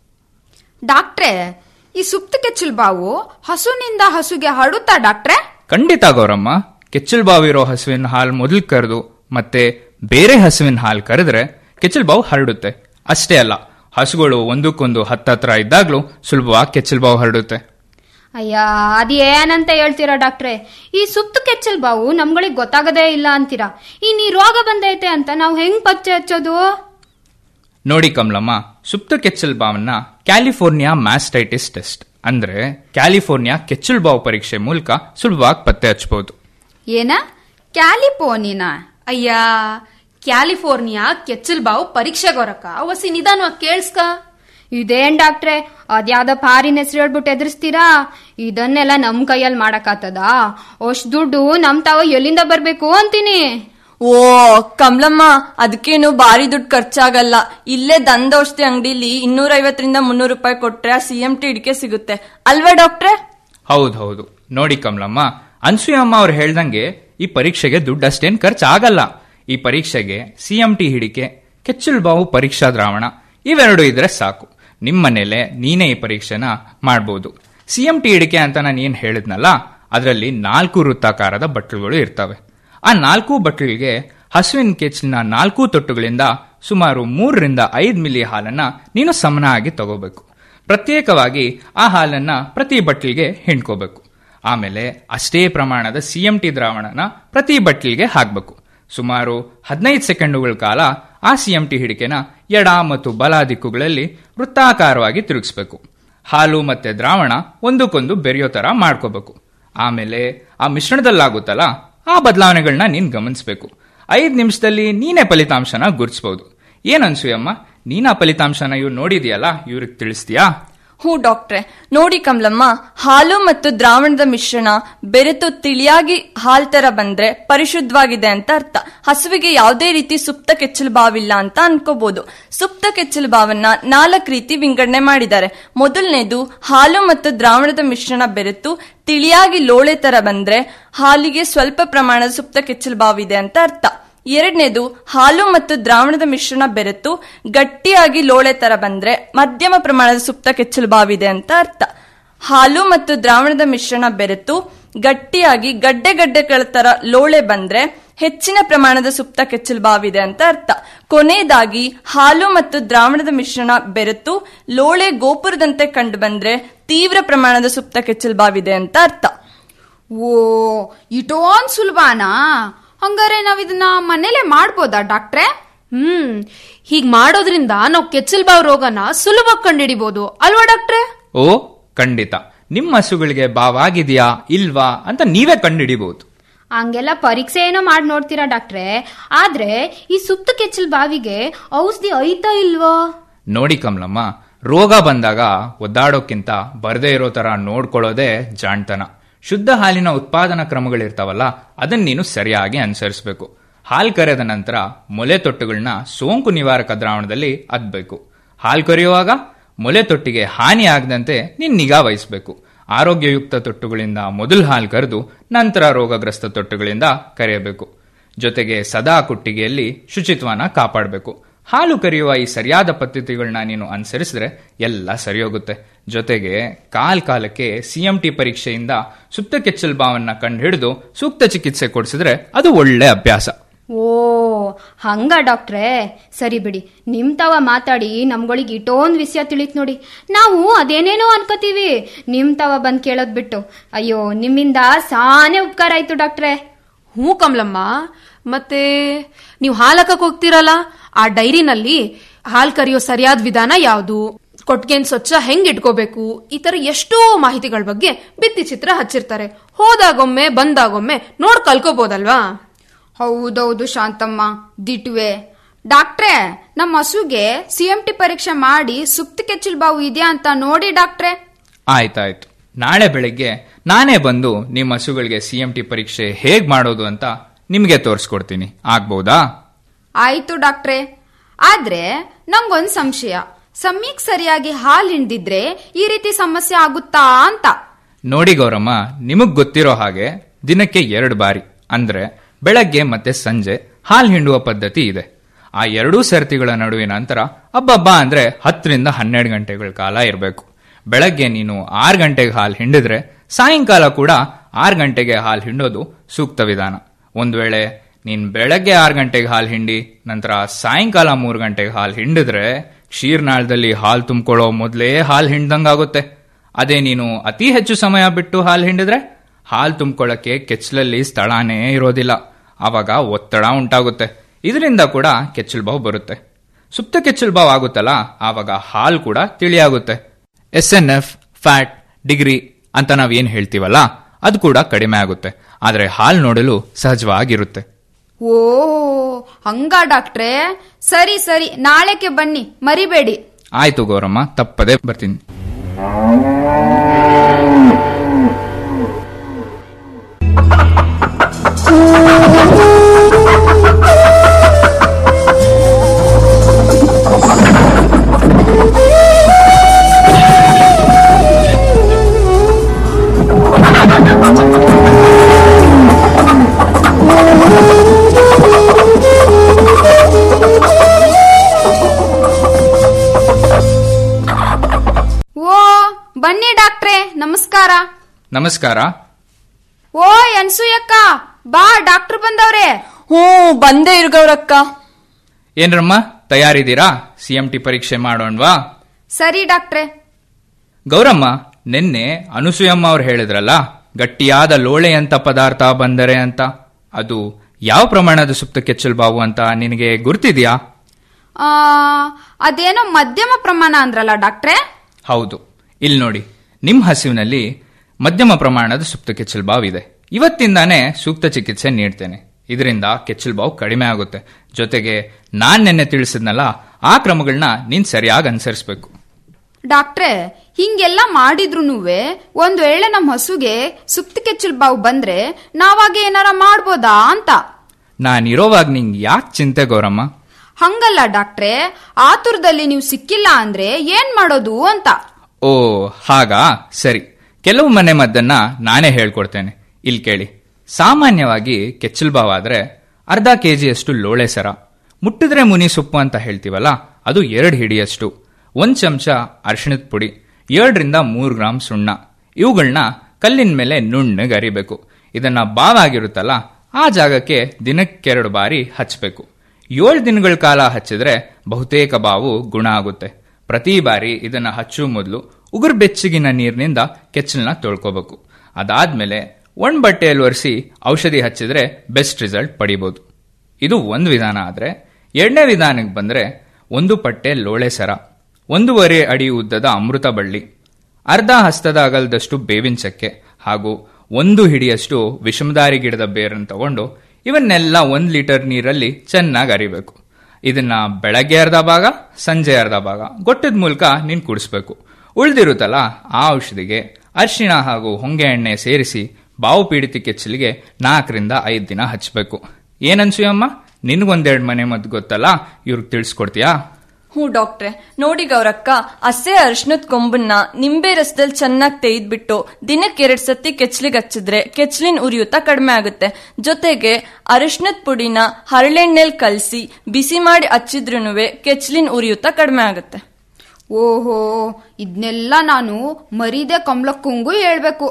ಡಾಕ್ಟ್ರೇ ಈ ಸುಪ್ತ ಕೆಚ್ಚಲ್ ಬಾವು ಹಸುನಿಂದ ಹಸುಗೆ ಹರಡುತ್ತಾ ಡಾಕ್ಟ್ರೇ ಖಂಡಿತ ಗೌರಮ್ಮ ಕೆಚ್ಚಲ್ ಬಾವು ಇರೋ ಹಸುವಿನ ಹಾಲು ಮೊದಲು ಕರೆದು ಮತ್ತೆ ಬೇರೆ ಹಸುವಿನ ಹಾಲು ಕರೆದ್ರೆ ಕೆಚ್ಚಲ್ ಬಾವು ಹರಡುತ್ತೆ ಅಷ್ಟೇ ಅಲ್ಲ ಹಸುಗಳು ಒಂದಕ್ಕೊಂದು ಹತ್ತತ್ರ ಇದ್ದಾಗ್ಲೂ ಸುಲಭವಾಗಿ ಕೆಚ್ಚಲ್ ಬಾವು ಹರಡುತ್ತೆ ಅಯ್ಯ ಅದೇನಂತ ಹೇಳ್ತೀರಾ ಡಾಕ್ಟ್ರೇ ಈ ಸುಪ್ತ ಕೆಚ್ಚಲ್ ಬಾವು ನಮ್ಗಳಿಗೆ ಗೊತ್ತಾಗದೇ ಇಲ್ಲ ಅಂತೀರಾ ಇನ್ ಈ ರೋಗ ಬಂದೈತೆ ಅಂತ ನಾವು ಹೆಂಗ್ ಪತ್ತೆ ಹಚ್ಚೋದು ನೋಡಿ ಕಮಲಮ್ಮ ಸುಪ್ತ ಕೆಚ್ಚಲ್ ಬಾವನ್ನ ಕ್ಯಾಲಿಫೋರ್ನಿಯಾ ಮ್ಯಾಸ್ಟೈಟಿಸ್ ಟೆಸ್ಟ್ ಅಂದ್ರೆ ಕ್ಯಾಲಿಫೋರ್ನಿಯಾ ಕೆಚ್ಚಲ್ ಬಾವು ಪರೀಕ್ಷೆ ಮೂಲಕ ಸುಲಭವಾಗಿ ಪತ್ತೆ ಹಚ್ಚಬಹುದು ಏನ ಕ್ಯಾಲಿಪೋನಿನ ಅಯ್ಯ ಕ್ಯಾಲಿಫೋರ್ನಿಯಾ ಕೆಚ್ಚಲ್ ಬಾವು ಪರೀಕ್ಷೆ ಗೊರಕ ವಸಿ ನಿಧಾನವಾಗಿ ಕೇಳಿಸ್ಕ ಇದೇನ್ ಡಾಕ್ಟ್ರೆ ಅದ್ಯಾವ್ದೋ ಪಾರಿನ ಹೆಸರು ಹೇಳ್ಬಿಟ್ಟು ಎದುರಿಸ್ತೀರಾ ಇದನ್ನೆಲ್ಲ ನಮ್ ಕೈಯಲ್ಲಿ ಮಾಡಕ್ಕಾತದ ಅಷ್ಟ್ ದುಡ್ಡು ನಮ್ ತಾವ ಎಲ್ಲಿಂದ ಬರ್ಬೇಕು ಅಂತೀನಿ ಓ ಕಮಲಮ್ಮ ಅದಕ್ಕೇನು ಭಾರಿ ದುಡ್ಡು ಖರ್ಚಾಗಲ್ಲ ಇಲ್ಲೇ ದಂದೌಷಧಿ ಅಂಗಡಿಲಿ ಇನ್ನೂರ ಐವತ್ತರಿಂದ ಮುನ್ನೂರು ರೂಪಾಯಿ ಕೊಟ್ರೆ ಆ ಸಿ ಎಂ ಟಿ ಇಡಿಕೆ ಸಿಗುತ್ತೆ ಅಲ್ವಾ ಡಾಕ್ಟ್ರೆ ಹೌದು ಹೌದು ನೋಡಿ ಕಮಲಮ್ಮ ಅನ್ಸೂಯಮ್ಮ ಅವ್ರು ಹೇಳ್ದಂಗೆ ಈ ಪರೀಕ್ಷೆಗೆ ದುಡ್ಡು ಅಷ್ಟೇನ್ ಖರ್ಚು ಆಗಲ್ಲ ಈ ಪರೀಕ್ಷೆಗೆ ಸಿಎಂಟಿ ಹಿಡಿಕೆ ಕೆಚ್ಚಲುಬಾವು ಪರೀಕ್ಷಾ ದ್ರಾವಣ ಇವೆರಡು ಇದ್ರೆ ಸಾಕು ನಿಮ್ಮನೇಲೆ ನೀನೇ ಈ ಪರೀಕ್ಷೆನ ಮಾಡ್ಬೋದು ಸಿಎಂಟಿ ಹಿಡಿಕೆ ಅಂತ ನಾನು ಏನ್ ಹೇಳಿದ್ನಲ್ಲ ಅದರಲ್ಲಿ ನಾಲ್ಕು ವೃತ್ತಾಕಾರದ ಬಟ್ಲುಗಳು ಇರ್ತವೆ ಆ ನಾಲ್ಕು ಬಟ್ಲಿಗೆ ಹಸುವಿನ ಕೆಚ್ಚಲಿನ ನಾಲ್ಕು ತೊಟ್ಟುಗಳಿಂದ ಸುಮಾರು ಮೂರರಿಂದ ಐದು ಮಿಲಿ ಹಾಲನ್ನ ನೀನು ಸಮನಾಗಿ ತಗೋಬೇಕು ಪ್ರತ್ಯೇಕವಾಗಿ ಆ ಹಾಲನ್ನ ಪ್ರತಿ ಬಟ್ಲಿಗೆ ಹಿಂಡ್ಕೋಬೇಕು ಆಮೇಲೆ ಅಷ್ಟೇ ಪ್ರಮಾಣದ ಸಿಎಂಟಿ ದ್ರಾವಣನ ಪ್ರತಿ ಬಟ್ಲಿಗೆ ಹಾಕಬೇಕು ಸುಮಾರು ಹದಿನೈದು ಸೆಕೆಂಡುಗಳ ಕಾಲ ಆ ಸಿಎಂಟಿ ಹಿಡಿಕೆನ ಎಡ ಮತ್ತು ಬಲ ದಿಕ್ಕುಗಳಲ್ಲಿ ವೃತ್ತಾಕಾರವಾಗಿ ತಿರುಗಿಸ್ಬೇಕು ಹಾಲು ಮತ್ತೆ ದ್ರಾವಣ ಒಂದಕ್ಕೊಂದು ಬೆರೆಯೋ ತರ ಮಾಡ್ಕೋಬೇಕು ಆಮೇಲೆ ಆ ಮಿಶ್ರಣದಲ್ಲಾಗುತ್ತಲ್ಲ ಆ ಬದಲಾವಣೆಗಳನ್ನ ನೀನ್ ಗಮನಿಸಬೇಕು ಐದು ನಿಮಿಷದಲ್ಲಿ ನೀನೇ ಫಲಿತಾಂಶನ ಗುರುತಿಸಬಹುದು ಏನ್ ಅನ್ಸೂಯಮ್ಮ ನೀನ್ ಆ ಫಲಿತಾಂಶನ ಇವ್ರು ನೋಡಿದ್ಯಲ್ಲ ಇವ್ರಿಗೆ ತಿಳಿಸ್ತೀಯಾ ಹ್ಞೂ ಡಾಕ್ಟ್ರೆ ನೋಡಿ ಕಮಲಮ್ಮ ಹಾಲು ಮತ್ತು ದ್ರಾವಣದ ಮಿಶ್ರಣ ಬೆರೆತು ತಿಳಿಯಾಗಿ ಹಾಲ್ ತರ ಬಂದ್ರೆ ಪರಿಶುದ್ಧವಾಗಿದೆ ಅಂತ ಅರ್ಥ ಹಸುವಿಗೆ ಯಾವುದೇ ರೀತಿ ಸುಪ್ತ ಕೆಚ್ಚಲು ಬಾವಿಲ್ಲ ಅಂತ ಅನ್ಕೋಬಹುದು ಸುಪ್ತ ಕೆಚ್ಚಲು ಬಾವನ್ನ ನಾಲ್ಕು ರೀತಿ ವಿಂಗಡಣೆ ಮಾಡಿದ್ದಾರೆ ಮೊದಲನೇದು ಹಾಲು ಮತ್ತು ದ್ರಾವಣದ ಮಿಶ್ರಣ ಬೆರೆತು ತಿಳಿಯಾಗಿ ಲೋಳೆ ತರ ಬಂದ್ರೆ ಹಾಲಿಗೆ ಸ್ವಲ್ಪ ಪ್ರಮಾಣದ ಸುಪ್ತ ಕೆಚ್ಚಲು ಬಾವಿದೆ ಅಂತ ಅರ್ಥ ಎರಡನೇದು ಹಾಲು ಮತ್ತು ದ್ರಾವಣದ ಮಿಶ್ರಣ ಬೆರೆತು ಗಟ್ಟಿಯಾಗಿ ಲೋಳೆ ತರ ಬಂದ್ರೆ ಮಧ್ಯಮ ಪ್ರಮಾಣದ ಸುಪ್ತ ಕೆಚ್ಚಲು ಬಾವಿದೆ ಅಂತ ಅರ್ಥ ಹಾಲು ಮತ್ತು ದ್ರಾವಣದ ಮಿಶ್ರಣ ಬೆರೆತು ಗಟ್ಟಿಯಾಗಿ ಗಡ್ಡೆ ಗಡ್ಡೆಗಳ ತರ ಲೋಳೆ ಬಂದ್ರೆ ಹೆಚ್ಚಿನ ಪ್ರಮಾಣದ ಸುಪ್ತ ಕೆಚ್ಚಲು ಬಾವಿದೆ ಅಂತ ಅರ್ಥ ಕೊನೆಯದಾಗಿ ಹಾಲು ಮತ್ತು ದ್ರಾವಣದ ಮಿಶ್ರಣ ಬೆರೆತು ಲೋಳೆ ಗೋಪುರದಂತೆ ಕಂಡು ಬಂದ್ರೆ ತೀವ್ರ ಪ್ರಮಾಣದ ಸುಪ್ತ ಕೆಚ್ಚಲು ಬಾವಿದೆ ಅಂತ ಅರ್ಥ ಓ ಇಟೋನ್ ಸುಲಭನಾ ಹಂಗಾರೆ ನಾವ್ ಇದನ್ನ ಮನೇಲೆ ಮಾಡ್ಬೋದಾ ಡಾಕ್ಟ್ರೆ ಹ್ಮ್ ಹೀಗ್ ಮಾಡೋದ್ರಿಂದ ನಾವು ಕೆಚ್ಚಲ್ಬಾವ್ ರೋಗನ ಸುಲಭವಾಗಿ ಕಂಡುಹಿಡಿಬಹುದು ಅಲ್ವಾ ಡಾಕ್ಟ್ರೆ ಓ ಖಂಡಿತ ನಿಮ್ಮ ಹಸುಗಳಿಗೆ ಬಾವಾಗಿದೆಯಾ ಇಲ್ವಾ ಅಂತ ನೀವೇ ಕಂಡುಹಿಡಿಬಹುದು ಹಂಗೆಲ್ಲ ಪರೀಕ್ಷೆ ಏನೋ ಮಾಡಿ ನೋಡ್ತೀರಾ ಡಾಕ್ಟ್ರೆ ಆದ್ರೆ ಈ ಸುಪ್ತ ಕೆಚ್ಚಲ್ ಬಾವಿಗೆ ಔಷಧಿ ಐತಾ ಇಲ್ವಾ ನೋಡಿ ಕಮಲಮ್ಮ ರೋಗ ಬಂದಾಗ ಒದ್ದಾಡೋಕ್ಕಿಂತ ಬರದೇ ಇರೋ ತರ ನೋಡ್ಕೊಳ್ಳೋದೇ ಜಾಣ್ತನ ಶುದ್ಧ ಹಾಲಿನ ಉತ್ಪಾದನಾ ಕ್ರಮಗಳಿರ್ತಾವಲ್ಲ ಅದನ್ನ ನೀನು ಸರಿಯಾಗಿ ಅನುಸರಿಸಬೇಕು ಹಾಲ್ ಕರೆದ ನಂತರ ಮೊಲೆ ತೊಟ್ಟುಗಳನ್ನ ಸೋಂಕು ನಿವಾರಕ ದ್ರಾವಣದಲ್ಲಿ ಅದ್ಬೇಕು ಹಾಲ್ ಕರೆಯುವಾಗ ಮೊಲೆ ತೊಟ್ಟಿಗೆ ಹಾನಿ ಆಗದಂತೆ ನೀನ್ ನಿಗಾ ವಹಿಸಬೇಕು ಆರೋಗ್ಯಯುಕ್ತ ತೊಟ್ಟುಗಳಿಂದ ಮೊದಲು ಹಾಲು ಕರೆದು ನಂತರ ರೋಗಗ್ರಸ್ತ ತೊಟ್ಟುಗಳಿಂದ ಕರೆಯಬೇಕು ಜೊತೆಗೆ ಸದಾ ಕುಟ್ಟಿಗೆಯಲ್ಲಿ ಶುಚಿತ್ವನ ಕಾಪಾಡಬೇಕು ಹಾಲು ಕರೆಯುವ ಈ ಸರಿಯಾದ ಪದ್ಧತಿಗಳನ್ನ ನೀನು ಅನುಸರಿಸಿದ್ರೆ ಎಲ್ಲ ಸರಿ ಹೋಗುತ್ತೆ ಜೊತೆಗೆ ಕಾಲ್ ಕಾಲಕ್ಕೆ ಸಿಎಂಟಿ ಪರೀಕ್ಷೆಯಿಂದ ಸುಪ್ತ ಕೆಚ್ಚಲ್ ಬಾವನ್ನ ಕಂಡುಹಿಡಿದು ಸೂಕ್ತ ಚಿಕಿತ್ಸೆ ಕೊಡಿಸಿದ್ರೆ ಅದು ಒಳ್ಳೆ ಅಭ್ಯಾಸ ಓ ಹಂಗ ಡಾಕ್ಟ್ರೇ ಸರಿ ಬಿಡಿ ನಿಮ್ ತವ ಮಾತಾಡಿ ನಮ್ಗಳಿಗೆ ಇಟೋಂದ್ ವಿಷಯ ತಿಳಿತ್ ನೋಡಿ ನಾವು ಅದೇನೇನೋ ಅನ್ಕೋತೀವಿ ನಿಮ್ ತವ ಬಂದ್ ಕೇಳೋದ್ ಬಿಟ್ಟು ಅಯ್ಯೋ ನಿಮ್ಮಿಂದ ಸಾನೆ ಉಪಕಾರ ಆಯ್ತು ಡಾಕ್ಟ್ರೇ ಹ್ಞೂ ಕಮಲಮ್ಮ ಮತ್ತೆ ನೀವು ಹಾಲಕಕ್ಕೆ ಹೋಗ್ತಿರಲ್ಲ ಆ ಡೈರಿನಲ್ಲಿ ಹಾಲ್ ಕರಿಯೋ ಸರಿಯಾದ ವಿಧಾನ ಯಾವುದು ಕೊಟ್ಟಿಗೆನ್ ಸ್ವಚ್ಛ ಹೆಂಗ್ ಇಟ್ಕೋಬೇಕು ಈ ತರ ಎಷ್ಟೋ ಮಾಹಿತಿಗಳ ಬಗ್ಗೆ ಭಿತ್ತಿ ಚಿತ್ರ ಹಚ್ಚಿರ್ತಾರೆ ಹೋದಾಗೊಮ್ಮೆ ಬಂದಾಗೊಮ್ಮೆ ನೋಡ್ ಕಲ್ಕೋಬೋದಲ್ವಾ ಹೌದೌದು ಶಾಂತಮ್ಮ ದಿಟ್ವೆ ಡಾಕ್ಟ್ರೆ ನಮ್ಮ ಹಸುಗೆ ಸಿ ಎಂ ಟಿ ಪರೀಕ್ಷೆ ಮಾಡಿ ಸುಪ್ತ ಕೆಚ್ಚಲ್ ಬಾವು ಇದೆಯಾ ಅಂತ ನೋಡಿ ಡಾಕ್ಟ್ರೆ ಆಯ್ತಾಯ್ತು ನಾಳೆ ಬೆಳಿಗ್ಗೆ ನಾನೇ ಬಂದು ನಿಮ್ಮ ಹಸುಗಳಿಗೆ ಸಿಎಂಟಿ ಪರೀಕ್ಷೆ ಹೇಗ್ ಮಾಡೋದು ಅಂತ ನಿಮಗೆ ತೋರಿಸ್ಕೊಡ್ತೀನಿ ಆಗ್ಬೋದಾ ಆಯ್ತು ಡಾಕ್ಟ್ರೆ ಆದ್ರೆ ನಂಗೊಂದ್ ಸಂಶಯ ಸಮಯಕ್ ಸರಿಯಾಗಿ ಹಾಲ್ ಹಿಂಡಿದ್ರೆ ಈ ರೀತಿ ಸಮಸ್ಯೆ ಆಗುತ್ತಾ ಅಂತ ನೋಡಿ ಗೌರಮ್ಮ ನಿಮಗ್ ಗೊತ್ತಿರೋ ಹಾಗೆ ದಿನಕ್ಕೆ ಎರಡು ಬಾರಿ ಅಂದ್ರೆ ಬೆಳಗ್ಗೆ ಮತ್ತೆ ಸಂಜೆ ಹಾಲ್ ಹಿಂಡುವ ಪದ್ಧತಿ ಇದೆ ಆ ಎರಡೂ ಸರತಿಗಳ ನಡುವಿನ ಅಂತರ ಹಬ್ಬಬ್ಬ ಅಂದ್ರೆ ಹತ್ತರಿಂದ ಹನ್ನೆರಡು ಗಂಟೆಗಳ ಕಾಲ ಇರಬೇಕು ಬೆಳಗ್ಗೆ ನೀನು ಆರು ಗಂಟೆಗೆ ಹಾಲು ಹಿಂಡಿದ್ರೆ ಸಾಯಂಕಾಲ ಕೂಡ ಆರು ಗಂಟೆಗೆ ಹಾಲು ಹಿಂಡೋದು ಸೂಕ್ತ ವಿಧಾನ ಒಂದ್ ವೇಳೆ ನೀನ್ ಬೆಳಗ್ಗೆ ಆರು ಗಂಟೆಗೆ ಹಾಲು ಹಿಂಡಿ ನಂತರ ಸಾಯಂಕಾಲ ಮೂರು ಗಂಟೆಗೆ ಹಾಲು ಹಿಂಡಿದ್ರೆ ಕ್ಷೀರ್ನಾಳದಲ್ಲಿ ಹಾಲು ತುಂಬಿಕೊಳ್ಳೋ ಮೊದಲೇ ಹಾಲು ಹಿಂಡ್ದಂಗಾಗುತ್ತೆ ಅದೇ ನೀನು ಅತಿ ಹೆಚ್ಚು ಸಮಯ ಬಿಟ್ಟು ಹಾಲು ಹಿಂಡಿದ್ರೆ ಹಾಲು ತುಂಬಿಕೊಳ್ಳಕ್ಕೆ ಕೆಚ್ಚಲಲ್ಲಿ ಸ್ಥಳಾನೇ ಇರೋದಿಲ್ಲ ಆವಾಗ ಒತ್ತಡ ಉಂಟಾಗುತ್ತೆ ಇದರಿಂದ ಕೂಡ ಕೆಚ್ಚಲು ಬಾವು ಬರುತ್ತೆ ಸುಪ್ತ ಕೆಚ್ಚಲು ಬಾವು ಆಗುತ್ತಲ್ಲ ಆವಾಗ ಹಾಲು ಕೂಡ ತಿಳಿಯಾಗುತ್ತೆ S N F fat degree ಅಂತ ನಾವೇನ್ ಹೇಳ್ತೀವಲ್ಲ ಅದು ಕೂಡ ಕಡಿಮೆ ಆಗುತ್ತೆ ಆದ್ರೆ ಹಾಲು ನೋಡಲು ಸಹಜವಾಗಿರುತ್ತೆ ಓ ಹಂಗ ಡಾಕ್ಟ್ರೆ ಸರಿ ಸರಿ ನಾಳೆಗೆ ಬನ್ನಿ ಮರಿಬೇಡಿ ಆಯ್ತು ಗೌರಮ್ಮ ತಪ್ಪದೆ ಬರ್ತೀನಿ Thank you. ಬನ್ನಿ ಡಾಕ್ಟ್ರೆ ನಮಸ್ಕಾರ ನಮಸ್ಕಾರ ಓ ಅನ್ಸೂಯಕ್ಕ ಬಾ ಡಾಕ್ಟರ್ ಬಂದವ್ರೆ ಹ್ಞೂ ಬಂದೇ ಇರ್ಗವ್ರಕ್ಕ ಏನ್ರಮ್ಮ ತಯಾರಿದ್ದೀರಾ ಸಿಎಂಟಿ ಪರೀಕ್ಷೆ ಮಾಡೋಣವಾ ಸರಿ ಡಾಕ್ಟ್ರೆ ಗೌರಮ್ಮ ನಿನ್ನೆ ಅನುಸೂಯಮ್ಮ ಅವ್ರು ಹೇಳಿದ್ರಲ್ಲ ಗಟ್ಟಿಯಾದ ಲೋಳೆ ಅಂತ ಪದಾರ್ಥ ಬಂದರೆ ಅಂತ ಅದು ಯಾವ ಪ್ರಮಾಣದ ಸುಪ್ತ ಕೆಚ್ಚಲು ಬಾವು ಅಂತ ನಿನಗೆ ಗುರ್ತಿದ್ಯಾ ಆ, ಅದೇನೋ ಮಧ್ಯಮ ಪ್ರಮಾಣ ಅಂದ್ರಲ್ಲ ಡಾಕ್ಟ್ರೆ ಹೌದು ಇಲ್ಲಿ ನೋಡಿ ನಿಮ್ಮ ಹಸಿವಿನಲ್ಲಿ ಮಧ್ಯಮ ಪ್ರಮಾಣದ ಸುಪ್ತ ಕೆಚ್ಚಲು ಬಾವು ಇದೆ ಇವತ್ತಿಂದಾನೇ ಸೂಕ್ತ ಚಿಕಿತ್ಸೆ ನೀಡ್ತೇನೆ ಇದರಿಂದ ಕೆಚ್ಚಲು ಬಾವು ಕಡಿಮೆ ಆಗುತ್ತೆ ಜೊತೆಗೆ ನಾನ್ ನಿನ್ನೆ ತಿಳಿಸಿದ್ನಲ್ಲ ಆ ಕ್ರಮಗಳನ್ನ ನೀನ್ ಸರಿಯಾಗಿ ಅನುಸರಿಸಬೇಕು ಡಾಕ್ಟ್ರೆ ಹಿಂಗೆಲ್ಲ ಮಾಡಿದ್ರುನುವೆ ಒಂದ್ ವೇಳೆ ನಮ್ ಹಸುಗೆ ಸುಪ್ತ ಕೆಚ್ಚಲ್ ಬಾವು ಬಂದ್ರೆ ನಾವಾಗ ಏನಾರ ಮಾಡ್ಬೋದಾ ಅಂತ ನಾನಿರೋವಾಗ ನಿಂಗೆ ಯಾಕೆ ಚಿಂತೆ ಗೌರಮ್ಮ ಹಂಗಲ್ಲ ಡಾಕ್ಟ್ರೆ ಆತುರದಲ್ಲಿ ನೀವು ಸಿಕ್ಕಿಲ್ಲ ಅಂದ್ರೆ ಏನ್ ಮಾಡೋದು ಅಂತ ಓ ಹಾಗಾ ಸರಿ ಕೆಲವು ಮನೆ ಮದ್ದನ್ನ ನಾನೇ ಹೇಳ್ಕೊಡ್ತೇನೆ ಇಲ್ಲಿ ಕೇಳಿ ಸಾಮಾನ್ಯವಾಗಿ ಕೆಚ್ಚಲು ಬಾವಾದ್ರೆ ಅರ್ಧ ಕೆಜಿಯಷ್ಟು ಲೋಳೆ ಸರ ಮುಟ್ಟಿದ್ರೆ ಮುನಿ ಸೊಪ್ಪು ಅಂತ ಹೇಳ್ತೀವಲ್ಲ ಅದು ಎರಡು ಹಿಡಿಯಷ್ಟು ಒಂದ್ ಚಮಚ ಅರಿಶಿಣದ ಪುಡಿ ಏಳರಿಂದ ಮೂರು ಗ್ರಾಂ ಸುಣ್ಣ ಇವುಗಳನ್ನ ಕಲ್ಲಿನ ಮೇಲೆ ನುಣ್ಣಗೆ ಅರಿಬೇಕು ಇದನ್ನ ಬಾವಾಗಿರುತ್ತಲ್ಲ ಆ ಜಾಗಕ್ಕೆ ದಿನಕ್ಕೆರಡು ಬಾರಿ ಹಚ್ಚಬೇಕು ಏಳು ದಿನಗಳ ಕಾಲ ಹಚ್ಚಿದ್ರೆ ಬಹುತೇಕ ಬಾವು ಗುಣ ಆಗುತ್ತೆ ಪ್ರತಿ ಬಾರಿ ಇದನ್ನ ಹಚ್ಚುವ ಮೊದಲು ಉಗುರು ಬೆಚ್ಚಗಿನ ನೀರಿನಿಂದ ಕೆಚ್ಚಲನ್ನ ತೊಳ್ಕೋಬೇಕು ಅದಾದ್ಮೇಲೆ ಒಣ ಬಟ್ಟೆಯಲ್ಲಿ ಒರೆಸಿ ಔಷಧಿ ಹಚ್ಚಿದ್ರೆ ಬೆಸ್ಟ್ ರಿಸಲ್ಟ್ ಪಡಿಬೋದು ಇದು ಒಂದು ವಿಧಾನ ಆದ್ರೆ ಎರಡನೇ ವಿಧಾನಕ್ಕೆ ಬಂದ್ರೆ ಒಂದು ಪಟ್ಟೆ ಲೋಳೆ ಸರ ಒಂದೂವರೆ ಅಡಿ ಉದ್ದದ ಅಮೃತ ಬಳ್ಳಿ ಅರ್ಧ ಹಸ್ತದ ಅಗಲದಷ್ಟು ಬೇವಿನ ಚಕ್ಕೆ ಹಾಗೂ ಒಂದು ಹಿಡಿಯಷ್ಟು ವಿಷಮದಾರಿ ಗಿಡದ ಬೇರನ್ನು ತಗೊಂಡು ಇವನ್ನೆಲ್ಲ ಒಂದು ಲೀಟರ್ ನೀರಲ್ಲಿ ಚೆನ್ನಾಗಿ ಅರಿಬೇಕು ಇದನ್ನ ಬೆಳಗ್ಗೆ ಅರ್ಧ ಭಾಗ ಸಂಜೆ ಅರ್ಧ ಭಾಗ ಗೊಟ್ಟದ ಮೂಲಕ ನೀನು ಕುಡಿಸ್ಬೇಕು ಉಳಿದಿರುತ್ತಲ್ಲ ಆ ಔಷಧಿಗೆ ಅರಿಶಿಣ ಹಾಗೂ ಹೊಂಗೆ ಎಣ್ಣೆ ಸೇರಿಸಿ ಬಾವು ಪೀಡಿತ ಕೆಚ್ಚಲಿಗೆ ನಾಲ್ಕರಿಂದ ಐದು ದಿನ ಹಚ್ಚಬೇಕು ಏನನ್ಸೂಯಮ್ಮ ನಿನ್ಗೊಂದೆರಡು ಮನೆ ಮದ್ದು ಗೊತ್ತಲ್ಲ ಇವ್ರಿಗೆ ತಿಳಿಸ್ಕೊಡ್ತೀಯಾ ಹ್ಞೂ ಡಾಕ್ಟ್ರೆ ನೋಡಿ ಗೌರಕ್ಕ ಹಸೆ ಅರ್ಶನದ ಕೊಂಬನ್ನ ನಿಂಬೆ ರಸದಲ್ಲಿ ಚೆನ್ನಾಗಿ ತೆಗೆದ್ಬಿಟ್ಟು ದಿನಕ್ಕೆ ಎರಡ್ ಸತಿ ಕೆಚ್ಲಿಗೆ ಹಚ್ಚಿದ್ರೆ ಕೆಚ್ಲಿನ ಉರಿಯೂತ ಕಡಿಮೆ ಆಗುತ್ತೆ ಜೊತೆಗೆ ಅರಿಶಿನದ ಪುಡಿನ ಹರಳೆಣ್ಣೆಲ್ ಕಲಸಿ ಬಿಸಿ ಮಾಡಿ ಹಚ್ಚಿದ್ರುನುವೆ ಕೆಚ್ಲಿನ ಉರಿಯೂತ ಕಡಿಮೆ ಆಗುತ್ತೆ ಓಹೋ ಇದನ್ನೆಲ್ಲ ನಾನು ಮರೀದೆ ಕಮಲಕ್ಕಂಗೂ ಹೇಳ್ಬೇಕು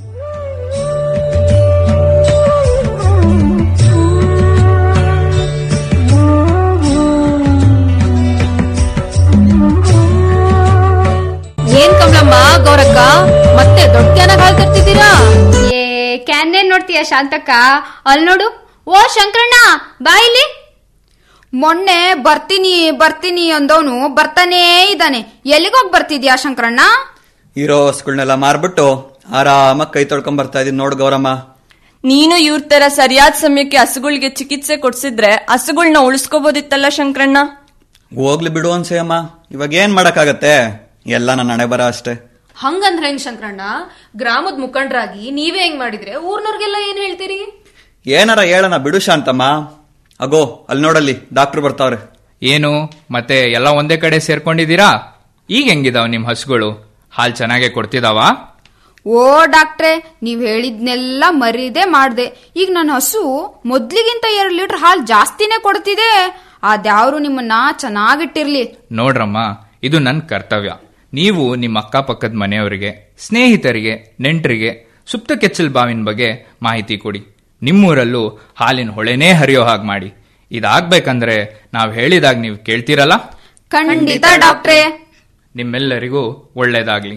ಏನ್ ಕಮಲಮ್ಮ ಗೌರಕ್ಕ ಮತ್ತೆ ದೊಡ್ಡ ಕ್ಯಾನಾಗ ಹಾಲು ತರ್ತಿದ್ದೀರಾ ಏ ಕ್ಯಾನ್ನೇನ್ ನೋಡ್ತೀಯ ಶಾಂತಕ್ಕ ಅಲ್ ನೋಡು ಓ ಶಂಕರಣ್ಣ ಬಾ ಇಲ್ಲಿ ಮೊನ್ನೆ ಬರ್ತೀನಿ ಬರ್ತೀನಿ ಅಂದವನು ಬರ್ತಾನೇ ಇದ್ದಾನೆ ಎಲ್ಲಿಗೋಗ್ ಬರ್ತಿದ್ಯಾ ಶಂಕರಣ್ಣ ಇರೋ ಹಸ್ಗಳನ್ನೆಲ್ಲ ಮಾರ್ಬಿಟ್ಟು ಆರಾಮಾಗಿ ಕೈ ತೊಳ್ಕೊಂಡ್ ಬರ್ತಾ ಇದೀನಿ ನೋಡು ಗೌರಮ್ಮ ನೀನು ಇವ್ರ ತರ ಸರಿಯಾದ ಸಮಯಕ್ಕೆ ಹಸುಗಳಿಗೆ ಚಿಕಿತ್ಸೆ ಕೊಡ್ಸಿದ್ರೆ ಹಸುಗಳನ್ನ ಉಳಿಸ್ಕೋಬೋದಿತ್ತಲ್ಲ ಶಂಕರಣ್ಣ ಹೋಗ್ಲಿ ಬಿಡು ಅನ್ಸಯ್ಯಮ್ಮ ಇವಾಗ ಏನ್ ಮಾಡಕ್ಕಾಗತ್ತೆ ಎಲ್ಲ ನನ್ನ ಹಣೆ ಬರ ಅಷ್ಟೇ ಹಂಗಂದ್ರೆ ಹೆಂಗ್ ಶಂಕರಣ್ಣ ಗ್ರಾಮದ ಮುಖಂಡರಾಗಿ ನೀವೇ ಹೆಂಗ್ ಮಾಡಿದ್ರೆ ಊರ್ನವ್ರಿಗೆಲ್ಲ ಏನ್ ಹೇಳ್ತೀರಿ ಏನಾರ ಹೇಳಣ ಬಿಡು ಶಾಂತಮ್ಮ ಅಗೋ ಅಲ್ಲಿ ನೋಡಲ್ಲಿ ಡಾಕ್ಟರ್ ಬರ್ತಾವ್ರೆ ಏನು ಮತ್ತೆ ಎಲ್ಲ ಒಂದೇ ಕಡೆ ಸೇರ್ಕೊಂಡಿದ್ದೀರಾ ಈಗ ಹೆಂಗಿದಾವ್ ನಿಮ್ ಹಸುಗಳು ಹಾಲ್ ಚೆನ್ನಾಗೆ ಕೊಡ್ತಿದಾವ ಓ ಡಾಕ್ಟ್ರೆ ನೀವ್ ಹೇಳಿದ್ನೆಲ್ಲ ಮರೀದೆ ಮಾಡ್ದೆ ಈಗ ನನ್ನ ಹಸು ಮೊದ್ಲಿಗಿಂತ ಎರಡ್ ಲೀಟರ್ ಹಾಲ್ ಜಾಸ್ತಿನೇ ಕೊಡ್ತಿದೆ ಅದ್ಯಾವ್ರು ನಿಮ್ಮನ್ನ ಚೆನ್ನಾಗಿಟ್ಟಿರ್ಲಿ ನೋಡ್ರಮ್ಮ ಇದು ನನ್ನ ಕರ್ತವ್ಯ ನೀವು ನಿಮ್ಮ ಅಕ್ಕಪಕ್ಕದ ಮನೆಯವರಿಗೆ ಸ್ನೇಹಿತರಿಗೆ ನೆಂಟರಿಗೆ ಸುಪ್ತ ಕೆಚ್ಚಲ್ ಬಾವಿನ ಬಗ್ಗೆ ಮಾಹಿತಿ ಕೊಡಿ ನಿಮ್ಮೂರಲ್ಲೂ ಹಾಲಿನ ಹೊಳೆನೇ ಹರಿಯೋ ಹಾಗೆ ಮಾಡಿ ಇದಾಗ್ಬೇಕಂದ್ರೆ ನಾವು ಹೇಳಿದಾಗ ನೀವು ಕೇಳ್ತೀರಲ್ಲ ಖಂಡಿತ ಡಾಕ್ಟ್ರೆ ನಿಮ್ಮೆಲ್ಲರಿಗೂ ಒಳ್ಳೇದಾಗ್ಲಿ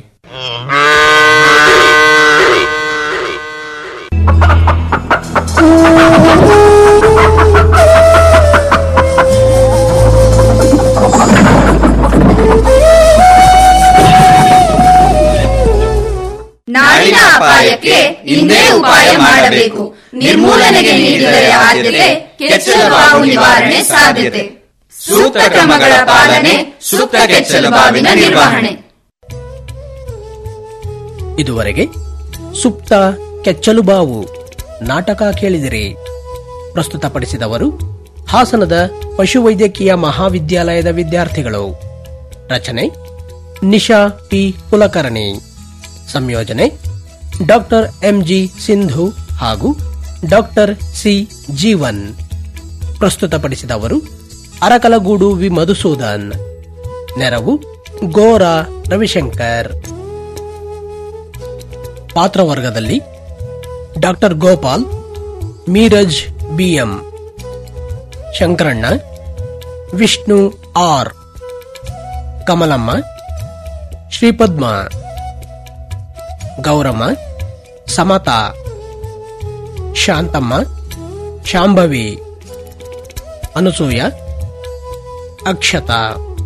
ನಾಳಿನ ಅಪಾಯಕ್ಕೆ ಇಂದೇ ಉಪಾಯ ಮಾಡಬೇಕು ನಿರ್ಮೂಲನೆಗೆ ನೀಡಿದರೆ ಆದ್ಯತೆ ಕೆಚ್ಚಲು ಬಾವು ನಿವಾರಣೆ ಸಾಧ್ಯತೆ ಸೂಕ್ತ ಕ್ರಮಗಳ ಪಾಲನೆ ಸೂಕ್ತ ಕೆಚ್ಚಲು ಬಾವಿನ ನಿರ್ವಹಣೆ ಇದುವರೆಗೆ ಸುಪ್ತ ಕೆಚ್ಚಲು ಬಾವು ನಾಟಕ ಕೇಳಿದಿರಿ ಪ್ರಸ್ತುತಪಡಿಸಿದವರು ಹಾಸನದ ಪಶುವೈದ್ಯಕೀಯ ಮಹಾವಿದ್ಯಾಲಯದ ವಿದ್ಯಾರ್ಥಿಗಳು ರಚನೆ ನಿಶಾ ಪಿ ಕುಲಕರ್ಣಿ ಸಂಯೋಜನೆ ಡಾಕ್ಟರ್ ಎಂಜಿ ಸಿಂಧು ಹಾಗೂ ಡಾಕ್ಟರ್ ಸಿ ಜೀವನ್ ಪ್ರಸ್ತುತಪಡಿಸಿದವರು ಅರಕಲಗೂಡು ವಿ ಮಧುಸೂದನ್ ನೆರವು ಗೋರಾ ರವಿಶಂಕರ್ ಪಾತ್ರವರ್ಗದಲ್ಲಿ doctor Gopal Miraj BM Shankaranna Vishnu R Kamalamma Shripadma Gowramma Samata Shantamma Shambhavi Anusuya Akshata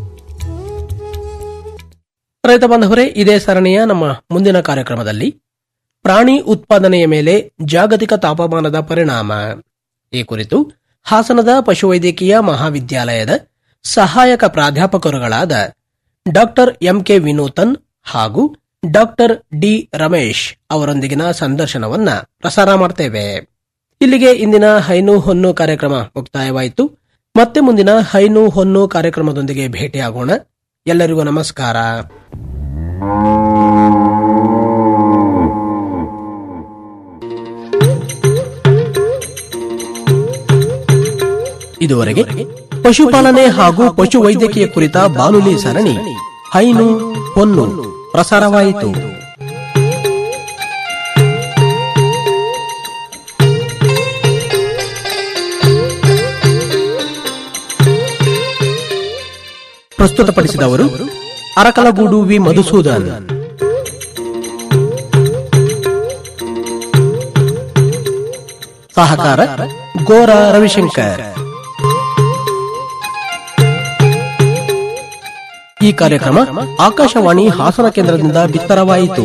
ರೈತ ಬಾಂಧವರೇ ಇದೇ ಸರಣಿಯ ನಮ್ಮ ಮುಂದಿನ ಕಾರ್ಯಕ್ರಮದಲ್ಲಿ ಪ್ರಾಣಿ ಉತ್ಪಾದನೆಯ ಮೇಲೆ ಜಾಗತಿಕ ತಾಪಮಾನದ ಪರಿಣಾಮ ಈ ಕುರಿತು ಹಾಸನದ ಪಶುವೈದ್ಯಕೀಯ ಮಹಾವಿದ್ಯಾಲಯದ ಸಹಾಯಕ ಪ್ರಾಧ್ಯಾಪಕರುಗಳಾದ ಡಾಕ್ಟರ್ ಎಂಕೆ ವಿನೂತನ್ ಹಾಗೂ ಡಾಕ್ಟರ್ ಡಿ ರಮೇಶ್ ಅವರೊಂದಿಗಿನ ಸಂದರ್ಶನವನ್ನ ಪ್ರಸಾರ ಮಾಡ್ತೇವೆ ಇಲ್ಲಿಗೆ ಇಂದಿನ ಹೈನು ಹೊನ್ನು ಕಾರ್ಯಕ್ರಮ ಮುಕ್ತಾಯವಾಯಿತು ಮತ್ತೆ ಮುಂದಿನ ಹೈನು ಹೊನ್ನು ಕಾರ್ಯಕ್ರಮದೊಂದಿಗೆ ಭೇಟಿಯಾಗೋಣ ಎಲ್ಲರಿಗೂ ನಮಸ್ಕಾರ ಇದುವರೆಗೆ ಪಶುಪಾಲನೆ ಹಾಗೂ ಪಶುವೈದ್ಯಕೀಯ ಕುರಿತ ಬಾನುಲಿ ಸರಣಿ ಹೈನು ಹೊನ್ನು ಪ್ರಸಾರವಾಯಿತು ಪ್ರಸ್ತುತಪಡಿಸಿದವರು ಅರಕಲಗೂಡು ವಿ ಮಧುಸೂದನ್ ಸಹಕಾರ ಗೋರ ರವಿಶಂಕರ್ ಈ ಕಾರ್ಯಕ್ರಮ ಆಕಾಶವಾಣಿ ಹಾಸನ ಕೇಂದ್ರದಿಂದ ಬಿತ್ತರವಾಯಿತು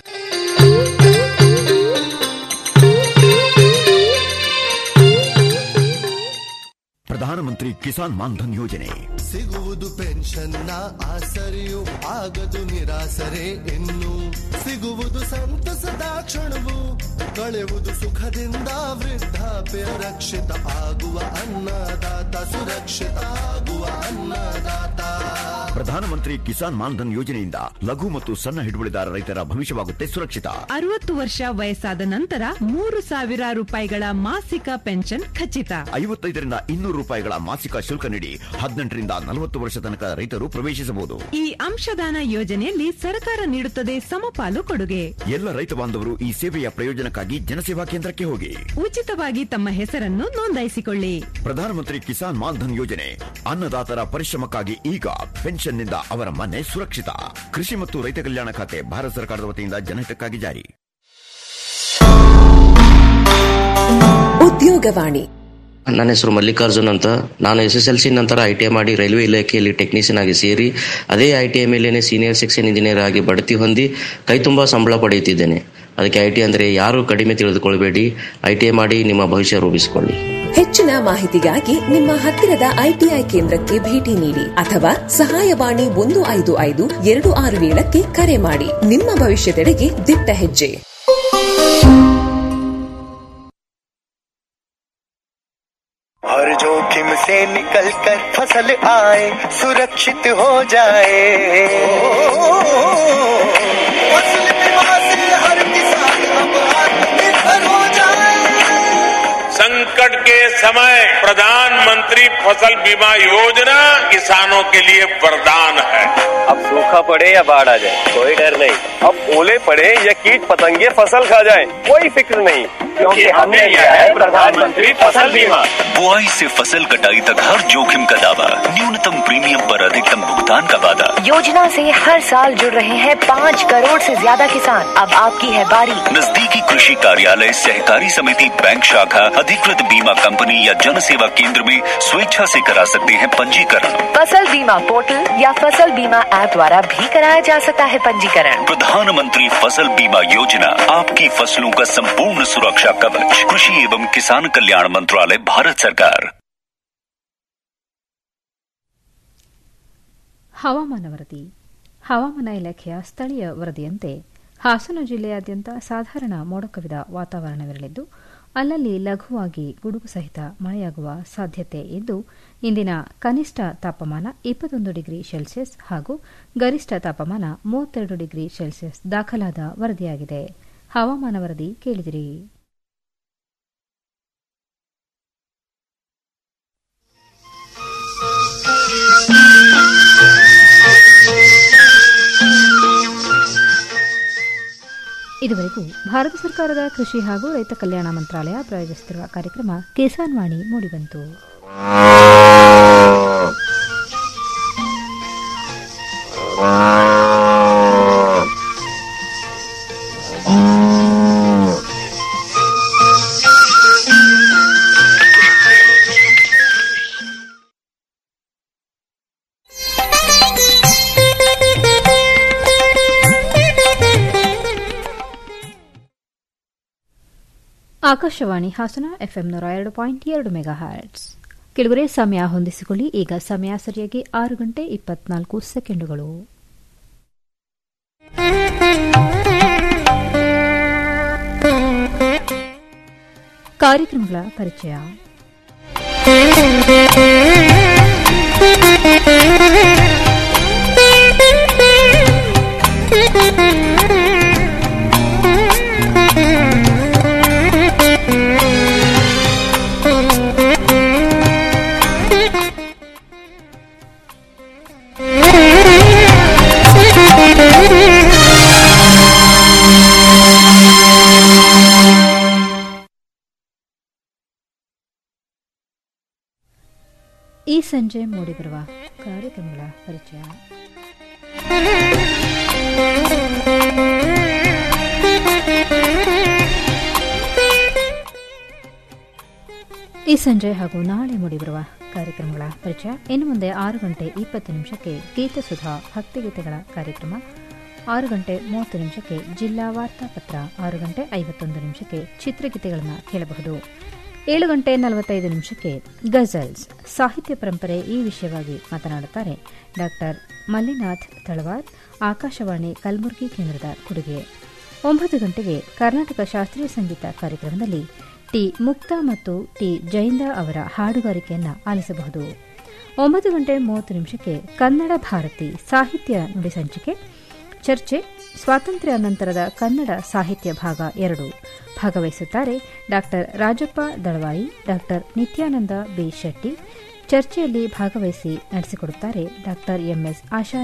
ಪ್ರಧಾನಮಂತ್ರಿ ಕಿಸಾನ್ ಮಾನ್ಧನ್ ಯೋಜನೆ ಸಿಗುವುದು ಪೆನ್ಷನ್ನ ಆಸರೆಯು ಆಗದು ನಿರಾಸರೆ ಇನ್ನು ಸಿಗುವುದು ಸಂತಸದ ಕ್ಷಣವು ಕಳೆವುದು ಸುಖದಿಂದ ವೃದ್ಧಾಪ್ಯ ರಕ್ಷಿತ ಆಗುವ ಅನ್ನದಾತ ಸುರಕ್ಷಿತ ಆಗುವ ಅನ್ನದಾತ ಪ್ರಧಾನಮಂತ್ರಿ ಕಿಸಾನ್ ಮಾನ್ಧನ್ ಯೋಜನೆಯಿಂದ ಲಘು ಮತ್ತು ಸಣ್ಣ ಹಿಡುವಳಿದಾರ ರೈತರ ಭವಿಷ್ಯವಾಗುತ್ತೆ ಸುರಕ್ಷಿತ ಅರವತ್ತು ವರ್ಷ ವಯಸ್ಸಾದ ನಂತರ ಮೂರು ಸಾವಿರ ರೂಪಾಯಿಗಳ ಮಾಸಿಕ ಪೆನ್ಷನ್ ಖಚಿತ ಐವತ್ತೈದರಿಂದ ಇನ್ನೂರು ರೂಪಾಯಿಗಳ ಮಾಸಿಕ ಶುಲ್ಕ ನೀಡಿ ಹದಿನೆಂಟರಿಂದ ನಲವತ್ತು ವರ್ಷ ತನಕ ರೈತರು ಪ್ರವೇಶಿಸಬಹುದು ಈ ಅಂಶದಾನ ಯೋಜನೆಯಲ್ಲಿ ಸರ್ಕಾರ ನೀಡುತ್ತದೆ ಸಮಪಾಲು ಕೊಡುಗೆ ಎಲ್ಲ ರೈತ ಬಾಂಧವರು ಈ ಸೇವೆಯ ಪ್ರಯೋಜನಕ್ಕಾಗಿ ಜನಸೇವಾ ಕೇಂದ್ರಕ್ಕೆ ಹೋಗಿ ಉಚಿತವಾಗಿ ತಮ್ಮ ಹೆಸರನ್ನು ನೋಂದಾಯಿಸಿಕೊಳ್ಳಿ ಪ್ರಧಾನಮಂತ್ರಿ ಕಿಸಾನ್ ಮಾನ್ಧನ್ ಯೋಜನೆ ಅನ್ನದಾತರ ಪರಿಶ್ರಮಕ್ಕಾಗಿ ಈಗ ಪೆನ್ಷನ್ನಿಂದ ಅವರ ಮನೆ ಸುರಕ್ಷಿತ ಕೃಷಿ ಮತ್ತು ರೈತ ಕಲ್ಯಾಣ ಖಾತೆ ಭಾರತ ಸರ್ಕಾರದ ವತಿಯಿಂದ ಜನಹಿತಕ್ಕಾಗಿ ಜಾರಿ ಉದ್ಯೋಗವಾಣಿ ನನ್ನ ಹೆಸರು ಮಲ್ಲಿಕಾರ್ಜುನ್ ಅಂತ ನಾನು ಎಸ್ ಎಸ್ ಎಲ್ ಸಿ ನಂತರ ಐ ಟಿ ಐ ಮಾಡಿ ರೈಲ್ವೆ ಇಲಾಖೆಯಲ್ಲಿ ಟೆಕ್ನಿಷಿಯನ್ ಆಗಿ ಸೇರಿ ಅದೇ ಐ ಟಿ ಐ ಮೇಲೇನೆ ಸೀನಿಯರ್ ಸೆಕ್ಷನ್ ಇಂಜಿನಿಯರ್ ಆಗಿ ಬಡ್ತಿ ಹೊಂದಿ ಕೈ ತುಂಬ ಸಂಬಳ ಪಡೆಯುತ್ತಿದ್ದೇನೆ ಅದಕ್ಕೆ ಐ ಟಿ ಅಂದರೆ ಯಾರು ಕಡಿಮೆ ತಿಳಿದುಕೊಳ್ಬೇಡಿ ಐ ಟಿ ಐ ಮಾಡಿ ನಿಮ್ಮ ಭವಿಷ್ಯ ರೂಪಿಸಿಕೊಳ್ಳಿ ಹೆಚ್ಚಿನ ಮಾಹಿತಿಗಾಗಿ ನಿಮ್ಮ ಹತ್ತಿರದ ಐಟಿಐ ಕೇಂದ್ರಕ್ಕೆ ಭೇಟಿ ನೀಡಿ ಅಥವಾ ಸಹಾಯವಾಣಿ ಒಂದು ಐದು ಐದು ಎರಡು ಆರು ಏಳಕ್ಕೆ ಕರೆ ಮಾಡಿ ನಿಮ್ಮ ಭವಿಷ್ಯದೆಡೆಗೆ ದಿಟ್ಟ ಹೆಜ್ಜೆ हर जोखिम से निकल कर फसल आए सुरक्षित हो जाए फसल बीमा से हर किसान अब आत्मनिर्भर हो जाए संकट के समय प्रधानमंत्री फसल बीमा योजना किसानों के लिए वरदान है अब सूखा पड़े या बाढ़ आ जाए कोई डर नहीं अब ओले पड़े या कीट पतंगे फसल खा जाए कोई फिक्र नहीं क्योंकि हमने लिया है प्रधानमंत्री फसल बीमा बुआई से फसल कटाई तक हर जोखिम का दावा न्यूनतम प्रीमियम पर अधिकतम भुगतान का वादा योजना से हर साल जुड़ रहे हैं पाँच करोड़ से ज्यादा किसान अब आपकी है बारी नजदीकी कृषि कार्यालय सहकारी समिति बैंक शाखा अधिकृत बीमा कंपनी या जन सेवा केंद्र में स्वेच्छा से करा सकते हैं पंजीकरण फसल बीमा पोर्टल या फसल बीमा ऐप द्वारा भी कराया जा सकता है पंजीकरण प्रधानमंत्री फसल बीमा योजना आपकी फसलों का संपूर्ण सुरक्षा कवच कृषि एवं किसान कल्याण मंत्रालय भारत सरकार ಹವಾಮಾನ ವರದಿ ಹವಾಮಾನ ಇಲಾಖೆಯ ಸ್ಥಳೀಯ ವರದಿಯಂತೆ ಹಾಸನ ಜಿಲ್ಲೆಯಾದ್ಯಂತ ಸಾಧಾರಣ ಮೋಡ ಕವಿದ ವಾತಾವರಣವಿರಲಿದ್ದು ಅಲ್ಲಲ್ಲಿ ಲಘುವಾಗಿ ಗುಡುಗು ಸಹಿತ ಮಳೆಯಾಗುವ ಸಾಧ್ಯತೆ ಇದ್ದು ಇಂದಿನ ಕನಿಷ್ಠ ತಾಪಮಾನ ಇಪ್ಪತ್ತೊಂದು ಡಿಗ್ರಿ ಸೆಲ್ಸಿಯಸ್ ಹಾಗೂ ಗರಿಷ್ಠ ತಾಪಮಾನ ಮೂವತ್ತೆರಡು ಡಿಗ್ರಿ ಸೆಲ್ಸಿಯಸ್ ದಾಖಲಾದ ವರದಿಯಾಗಿದೆ ಹವಾಮಾನ ವರದಿ ಕೇಳಿದಿರಿ ಇದುವರೆಗೂ ಭಾರತ ಸರ್ಕಾರದ ಕೃಷಿ ಹಾಗೂ ರೈತ ಕಲ್ಯಾಣ ಮಂತ್ರಾಲಯ ಪ್ರಾಯೋಜಿಸುತ್ತಿರುವ ಕಾರ್ಯಕ್ರಮ ಕಿಸಾನ್ ವಾಣಿ ಮೂಡಿಬಂತು ಆಕಾಶವಾಣಿ ಹಾಸನ ಎಫ್ಎಂ ನೂರ ಎರಡು ಪಾಯಿಂಟ್ ಎರಡು ಮೆಗಾ ಹರ್ಟ್ಸ್ ಕೆಳಗರೆ ಸಮಯ ಹೊಂದಿಸಿಕೊಳ್ಳಿ ಈಗ ಸಮಯ ಸರಿಯಾಗಿ ಆರು ಗಂಟೆ ಇಪ್ಪತ್ನಾಲ್ಕು ಸೆಕೆಂಡುಗಳು ಕಾರ್ಯಕ್ರಮಗಳ ಪರಿಚಯ ಈ ಸಂಜೆ ಮೂಡಿಬರುವ ಕಾರ್ಯಕ್ರಮಗಳ ಪರಿಚಯ ಈ ಸಂಜೆ ಹಾಗೂ ನಾಳೆ ಮೂಡಿಬರುವ ಕಾರ್ಯಕ್ರಮಗಳ ಪರಿಚಯ ಇನ್ನು ಮುಂದೆ ಆರು ಗಂಟೆ ಇಪ್ಪತ್ತು ನಿಮಿಷಕ್ಕೆ ಗೀತಸುಧಾ ಭಕ್ತಿಗೀತೆಗಳ ಕಾರ್ಯಕ್ರಮ ಆರು ಗಂಟೆ ಮೂವತ್ತು ನಿಮಿಷಕ್ಕೆ ಜಿಲ್ಲಾ ವಾರ್ತಾಪತ್ರ ಆರು ಗಂಟೆ ಐವತ್ತೊಂದು ನಿಮಿಷಕ್ಕೆ ಚಿತ್ರಗೀತೆಗಳನ್ನು ಕೇಳಬಹುದು ಏಳು ಗಂಟೆ ನಲವತ್ತೈದು ನಿಮಿಷಕ್ಕೆ ಗಜಲ್ಸ್ ಸಾಹಿತ್ಯ ಪರಂಪರೆ ಈ ವಿಷಯವಾಗಿ ಮಾತನಾಡುತ್ತಾರೆ ಡಾಕ್ಟರ್ ಮಲ್ಲಿನಾಥ್ ತಳವಾರ್ ಆಕಾಶವಾಣಿ ಕಲಬುರಗಿ ಕೇಂದ್ರದ ಕೊಡುಗೆ ಒಂಬತ್ತು ಗಂಟೆಗೆ ಕರ್ನಾಟಕ ಶಾಸ್ತ್ರೀಯ ಸಂಗೀತ ಕಾರ್ಯಕ್ರಮದಲ್ಲಿ ಟಿ ಮುಕ್ತಾ ಮತ್ತು ಟಿ ಜೈಂದ ಅವರ ಹಾಡುಗಾರಿಕೆಯನ್ನು ಆಲಿಸಬಹುದು ಒಂಬತ್ತು ಗಂಟೆ ಮೂವತ್ತು ನಿಮಿಷಕ್ಕೆ ಕನ್ನಡ ಭಾರತಿ ಸಾಹಿತ್ಯ ನುಡಿ ಸಂಚಿಕೆ ಚರ್ಚೆ ಸ್ವಾತಂತ್ರ್ಯ ನಂತರದ ಕನ್ನಡ ಸಾಹಿತ್ಯ ಭಾಗ ಎರಡು ಭಾಗವಹಿಸುತ್ತಾರೆ doctor Rajappa Dalavayi doctor Nityananda B Shetty ಚರ್ಚೆಯಲ್ಲಿ ಭಾಗವಹಿಸಿ ನಡೆಸಿಕೊಡುತ್ತಾರೆ ಡಾಕ್ಟರ್ ಎಂಎಸ್ ಆಶಾ